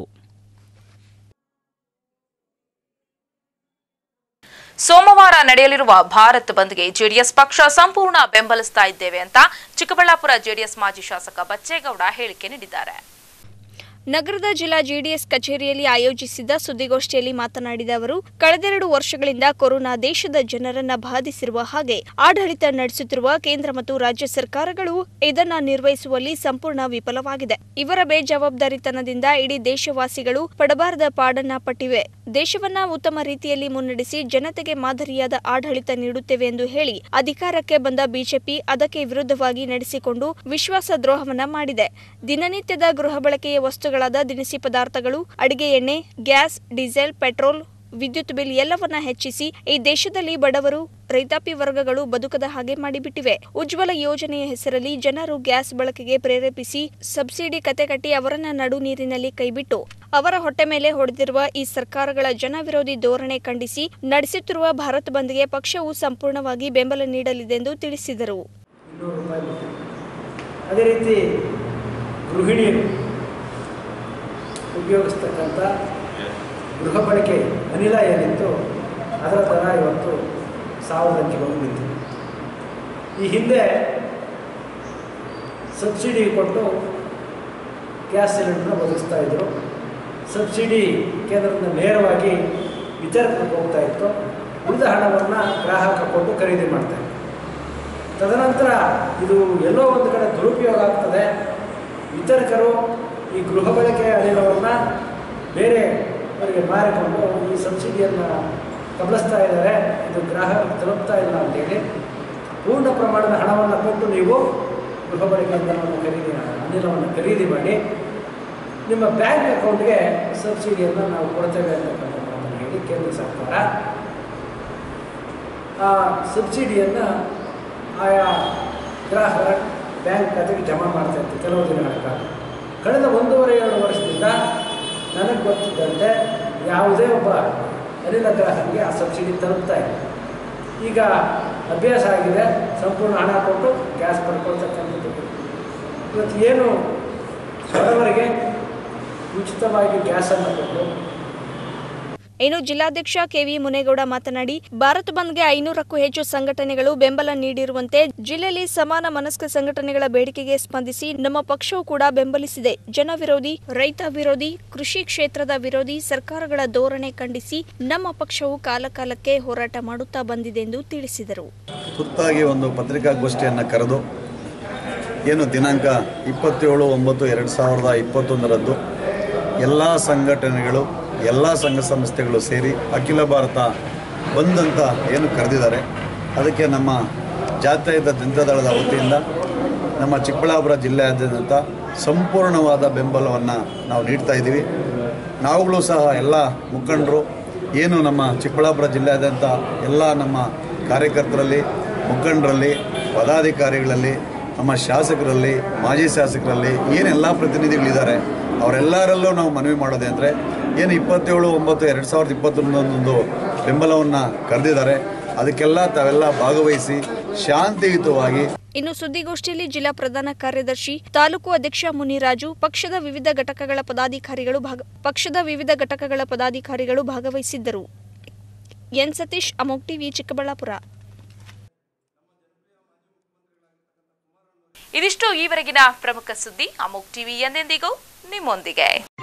ಸೋಮವಾರ ನಡೆಯಲಿರುವ ಭಾರತ್ ಬಂದ್ಗೆ ಜೆಡಿಎಸ್ ಪಕ್ಷ ಸಂಪೂರ್ಣ ಬೆಂಬಲಿಸ್ತಾ ಇದ್ದೇವೆ ಅಂತ ಚಿಕ್ಕಬಳ್ಳಾಪುರ ಜೆಡಿಎಸ್ ಮಾಜಿ ಶಾಸಕ ಬಚ್ಚೇಗೌಡ ಹೇಳಿಕೆ ನೀಡಿದ್ದಾರೆ ನಗರದ ಜಿಲ್ಲಾ ಜೆಡಿಎಸ್ ಕಚೇರಿಯಲ್ಲಿ ಆಯೋಜಿಸಿದ್ದ ಸುದ್ದಿಗೋಷ್ಠಿಯಲ್ಲಿ ಮಾತನಾಡಿದ ಅವರು ಕಳೆದೆರಡು ವರ್ಷಗಳಿಂದ ಕೊರೋನಾ ದೇಶದ ಜನರನ್ನ ಬಾಧಿಸಿರುವ ಹಾಗೆ ಆಡಳಿತ ನಡೆಸುತ್ತಿರುವ ಕೇಂದ್ರ ಮತ್ತು ರಾಜ್ಯ ಸರ್ಕಾರಗಳು ಇದನ್ನ ನಿರ್ವಹಿಸುವಲ್ಲಿ ಸಂಪೂರ್ಣ ವಿಫಲವಾಗಿದೆ ಇವರ ಬೇಜವಾಬ್ದಾರಿತನದಿಂದ ಇಡೀ ದೇಶವಾಸಿಗಳು ಪಡಬಾರದ ಪಾಡನ್ನ ಪಟ್ಟಿವೆ ದೇಶವನ್ನ ಉತ್ತಮ ರೀತಿಯಲ್ಲಿ ಮುನ್ನಡೆಸಿ ಜನತೆಗೆ ಮಾದರಿಯಾದ ಆಡಳಿತ ನೀಡುತ್ತೇವೆ ಎಂದು ಹೇಳಿ ಅಧಿಕಾರಕ್ಕೆ ಬಂದ ಬಿಜೆಪಿ ಅದಕ್ಕೆ ವಿರುದ್ಧವಾಗಿ ನಡೆಸಿಕೊಂಡು ವಿಶ್ವಾಸ ದ್ರೋಹವನ್ನ ಮಾಡಿದೆ ದಿನನಿತ್ಯದ ಗೃಹ ಬಳಕೆಯ ವಸ್ತುಗಳಾದ ದಿನಸಿ ಪದಾರ್ಥಗಳು ಅಡಿಗೆ ಎಣ್ಣೆ ಗ್ಯಾಸ್ ಡೀಸೆಲ್ ಪೆಟ್ರೋಲ್ ವಿದ್ಯುತ್ ಬಿಲ್ ಎಲ್ಲವನ್ನ ಹೆಚ್ಚಿಸಿ ಈ ದೇಶದಲ್ಲಿ ಬಡವರು ರೈತಾಪಿ ವರ್ಗಗಳು ಬದುಕದ ಹಾಗೆ ಮಾಡಿಬಿಟ್ಟಿವೆ ಉಜ್ವಲ ಯೋಜನೆಯ ಹೆಸರಲ್ಲಿ ಜನರು ಗ್ಯಾಸ್ ಬಳಕೆಗೆ ಪ್ರೇರೇಪಿಸಿ ಸಬ್ಸಿಡಿ ಕತೆ ಕಟ್ಟಿ ಅವರನ್ನ ನಡು ನೀರಿನಲ್ಲಿ ಕೈಬಿಟ್ಟು ಅವರ ಹೊಟ್ಟೆ ಮೇಲೆ ಹೊಡೆದಿರುವ ಈ ಸರ್ಕಾರಗಳ ಜನ ವಿರೋಧಿ ಧೋರಣೆ ಖಂಡಿಸಿ ನಡೆಸುತ್ತಿರುವ ಭಾರತ್ ಬಂದ್ಗೆ ಪಕ್ಷವು ಸಂಪೂರ್ಣವಾಗಿ ಬೆಂಬಲ ನೀಡಲಿದೆಂದು ತಿಳಿಸಿದರು ಇನ್ನೂರು ರೂಪಾಯಿ ಬಿಟ್ಟು ಅದೇ ರೀತಿ ಗೃಹಿಣಿಯರು ಉಪಯೋಗಿಸ್ತಕ್ಕಂಥ ಗೃಹ ಬಳಕೆ ಅನಿಲ ಏನಿತ್ತು ಅದರ ದರ ಇವತ್ತು ಸಾವಿರದ ಅಂಚಿಗೆ ನಿಂತಿದೆ ಈ ಹಿಂದೆ ಸಬ್ಸಿಡಿ ಕೊಟ್ಟು ಗ್ಯಾಸ್ ಸಿಲಿಂಡರ್ನ ಒದಗಿಸ್ತಾ ಇದ್ರು ಸಬ್ಸಿಡಿ ಕೇಂದ್ರದಿಂದ ನೇರವಾಗಿ ವಿತರಕರಿಗೆ ಹೋಗ್ತಾ ಇತ್ತು ಉಳಿದ ಹಣವನ್ನು ಗ್ರಾಹಕ ಕೊಟ್ಟು ಖರೀದಿ ಮಾಡ್ತಾ ಇತ್ತು ತದನಂತರ ಇದು ಎಲ್ಲೋ ಒಂದು ಕಡೆ ದುರುಪಯೋಗ ಆಗ್ತದೆ ವಿತರಕರು ಈ ಗೃಹ ಬಳಕೆಯ ಅನಿಲವನ್ನು ಬೇರೆ ಅವರಿಗೆ ಮಾರಿಕೊಂಡು ಈ ಸಬ್ಸಿಡಿಯನ್ನು ಕಬಳಿಸ್ತಾ ಇದ್ದಾರೆ ಇದು ಗ್ರಾಹಕರಿಗೆ ತಲುಪ್ತಾ ಇಲ್ಲ ಅಂತೇಳಿ ಪೂರ್ಣ ಪ್ರಮಾಣದ ಹಣವನ್ನು ಕೊಟ್ಟು ನೀವು ಗೃಹ ಬಳಕೆ ಇಂಧನವನ್ನು ಖರೀದಿ ಅನಿಲವನ್ನು ಖರೀದಿ ಮಾಡಿ ನಿಮ್ಮ ಬ್ಯಾಂಕ್ ಅಕೌಂಟ್ಗೆ ಸಬ್ಸಿಡಿಯನ್ನು ನಾವು ಕೊಡ್ತೇವೆ ಅಂತಕ್ಕಂಥ ಮಾತನ್ನು ಹೇಳಿ ಕೇಂದ್ರ ಸರ್ಕಾರ ಆ ಸಬ್ಸಿಡಿಯನ್ನು ಆಯಾ ಗ್ರಾಹಕರ ಬ್ಯಾಂಕ್ ಖಾತೆಗೆ ಜಮಾ ಮಾಡ್ತಾ ಇತ್ತು ಕೆಲವು ದಿನಗಳ ಕಾಲ ಕಳೆದ ಒಂದೂವರೆ ಎರಡು ವರ್ಷದಿಂದ ನನಗೆ ಗೊತ್ತಿದ್ದಂತೆ ಯಾವುದೇ ಒಬ್ಬ ಅನಿಲ ಗ್ರಾಹಕರಿಗೆ ಆ ಸಬ್ಸಿಡಿ ತಲುಪ್ತಾ ಇಲ್ಲ ಈಗ ಅಭ್ಯಾಸ ಆಗಿದೆ ಸಂಪೂರ್ಣ ಹಣ ಕೊಟ್ಟು ಗ್ಯಾಸ್ ಪಡ್ಕೊಳ್ತಕ್ಕಂಥದ್ದು ಇವತ್ತು ಏನು ಬಡವರಿಗೆ ಉಚಿತವಾಗಿ ಗ್ಯಾಸನ್ನು ಕೊಟ್ಟು ಇನ್ನು ಜಿಲ್ಲಾಧ್ಯಕ್ಷ ಕೆವಿ ಮುನೇಗೌಡ ಮಾತನಾಡಿ ಭಾರತ್ ಬಂದ್ಗೆ ಐನೂರಕ್ಕೂ ಹೆಚ್ಚು ಸಂಘಟನೆಗಳು ಬೆಂಬಲ ನೀಡಿರುವಂತೆ ಜಿಲ್ಲೆಯಲ್ಲಿ ಸಮಾನ ಮನಸ್ಕ ಸಂಘಟನೆಗಳ ಬೇಡಿಕೆಗೆ ಸ್ಪಂದಿಸಿ ನಮ್ಮ ಪಕ್ಷವು ಕೂಡ ಬೆಂಬಲಿಸಿದೆ ಜನ ವಿರೋಧಿ ರೈತ ವಿರೋಧಿ ಕೃಷಿ ಕ್ಷೇತ್ರದ ವಿರೋಧಿ ಸರ್ಕಾರಗಳ ಧೋರಣೆ ಖಂಡಿಸಿ ನಮ್ಮ ಪಕ್ಷವು ಕಾಲಕಾಲಕ್ಕೆ ಹೋರಾಟ ಮಾಡುತ್ತಾ ಬಂದಿದೆ ಎಂದು ತಿಳಿಸಿದರು ತುರ್ತಾಗಿ ಒಂದು ಪತ್ರಿಕಾಗೋಷ್ಠಿಯನ್ನು ಕರೆದು ಏನು ದಿನಾಂಕ ಇಪ್ಪತ್ತೇಳು ಒಂಬತ್ತು ಎರಡು ಸಾವಿರದ ಇಪ್ಪತ್ತೊಂದರಂದು ಎಲ್ಲ ಸಂಘಟನೆಗಳು ಎಲ್ಲ ಸಂಘ ಸಂಸ್ಥೆಗಳು ಸೇರಿ ಅಖಿಲ ಭಾರತ ಬಂದ್ ಅಂತ ಏನು ಕರೆದಿದ್ದಾರೆ ಅದಕ್ಕೆ ನಮ್ಮ ಜಾತ್ಯತೀತ ಜನತಾದಳದ ವತಿಯಿಂದ ನಮ್ಮ ಚಿಕ್ಕಬಳ್ಳಾಪುರ ಜಿಲ್ಲೆಯಾದ್ಯಂತ ಸಂಪೂರ್ಣವಾದ ಬೆಂಬಲವನ್ನು ನಾವು ನೀಡ್ತಾ ಇದ್ದೀವಿ ನಾವುಗಳು ಸಹ ಎಲ್ಲ ಮುಖಂಡರು ಏನು ನಮ್ಮ ಚಿಕ್ಕಬಳ್ಳಾಪುರ ಜಿಲ್ಲೆಯಾದ್ಯಂತ ಎಲ್ಲ ನಮ್ಮ ಕಾರ್ಯಕರ್ತರಲ್ಲಿ ಮುಖಂಡರಲ್ಲಿ ಪದಾಧಿಕಾರಿಗಳಲ್ಲಿ ನಮ್ಮ ಶಾಸಕರಲ್ಲಿ ಮಾಜಿ ಶಾಸಕರಲ್ಲಿ ಏನೆಲ್ಲ ಪ್ರತಿನಿಧಿಗಳಿದ್ದಾರೆ ಅವರೆಲ್ಲರಲ್ಲೂ ನಾವು ಮನವಿ ಮಾಡೋದೇ ಅಂದರೆ ಏನು ಇಪ್ಪತ್ತೇಳು ಒಂಬತ್ತು ಎರಡು ಸಾವಿರದ ಇಪ್ಪತ್ತೊಂದೊಂದೊಂದು ಬೆಂಬಲವನ್ನು ಕರೆದಿದ್ದಾರೆ ಅದಕ್ಕೆಲ್ಲ ತಾವೆಲ್ಲ ಭಾಗವಹಿಸಿ ಶಾಂತಿಯುತವಾಗಿ ಇನ್ನು ಸುದ್ದಿಗೋಷ್ಠಿಯಲ್ಲಿ ಜಿಲ್ಲಾ ಪ್ರಧಾನ ಕಾರ್ಯದರ್ಶಿ ತಾಲೂಕು ಅಧ್ಯಕ್ಷ ಮುನಿರಾಜು ಪಕ್ಷದ ವಿವಿಧ ಘಟಕಗಳ ಪದಾಧಿಕಾರಿಗಳು ಭಾಗ ಪಕ್ಷದ ವಿವಿಧ ಘಟಕಗಳ ಪದಾಧಿಕಾರಿಗಳು ಭಾಗವಹಿಸಿದ್ದರು ಎನ್ ಸತೀಶ್ ಅಮೋಕ್ ಟಿವಿ ಚಿಕ್ಕಬಳ್ಳಾಪುರ ಇದಿಷ್ಟು ಈವರೆಗಿನ ಪ್ರಮುಖ ಸುದ್ದಿ ಅಮೋಕ್ ಟಿವಿ ಎಂದೆಂದಿಗೂ ನಿಮ್ಮೊಂದಿಗೆ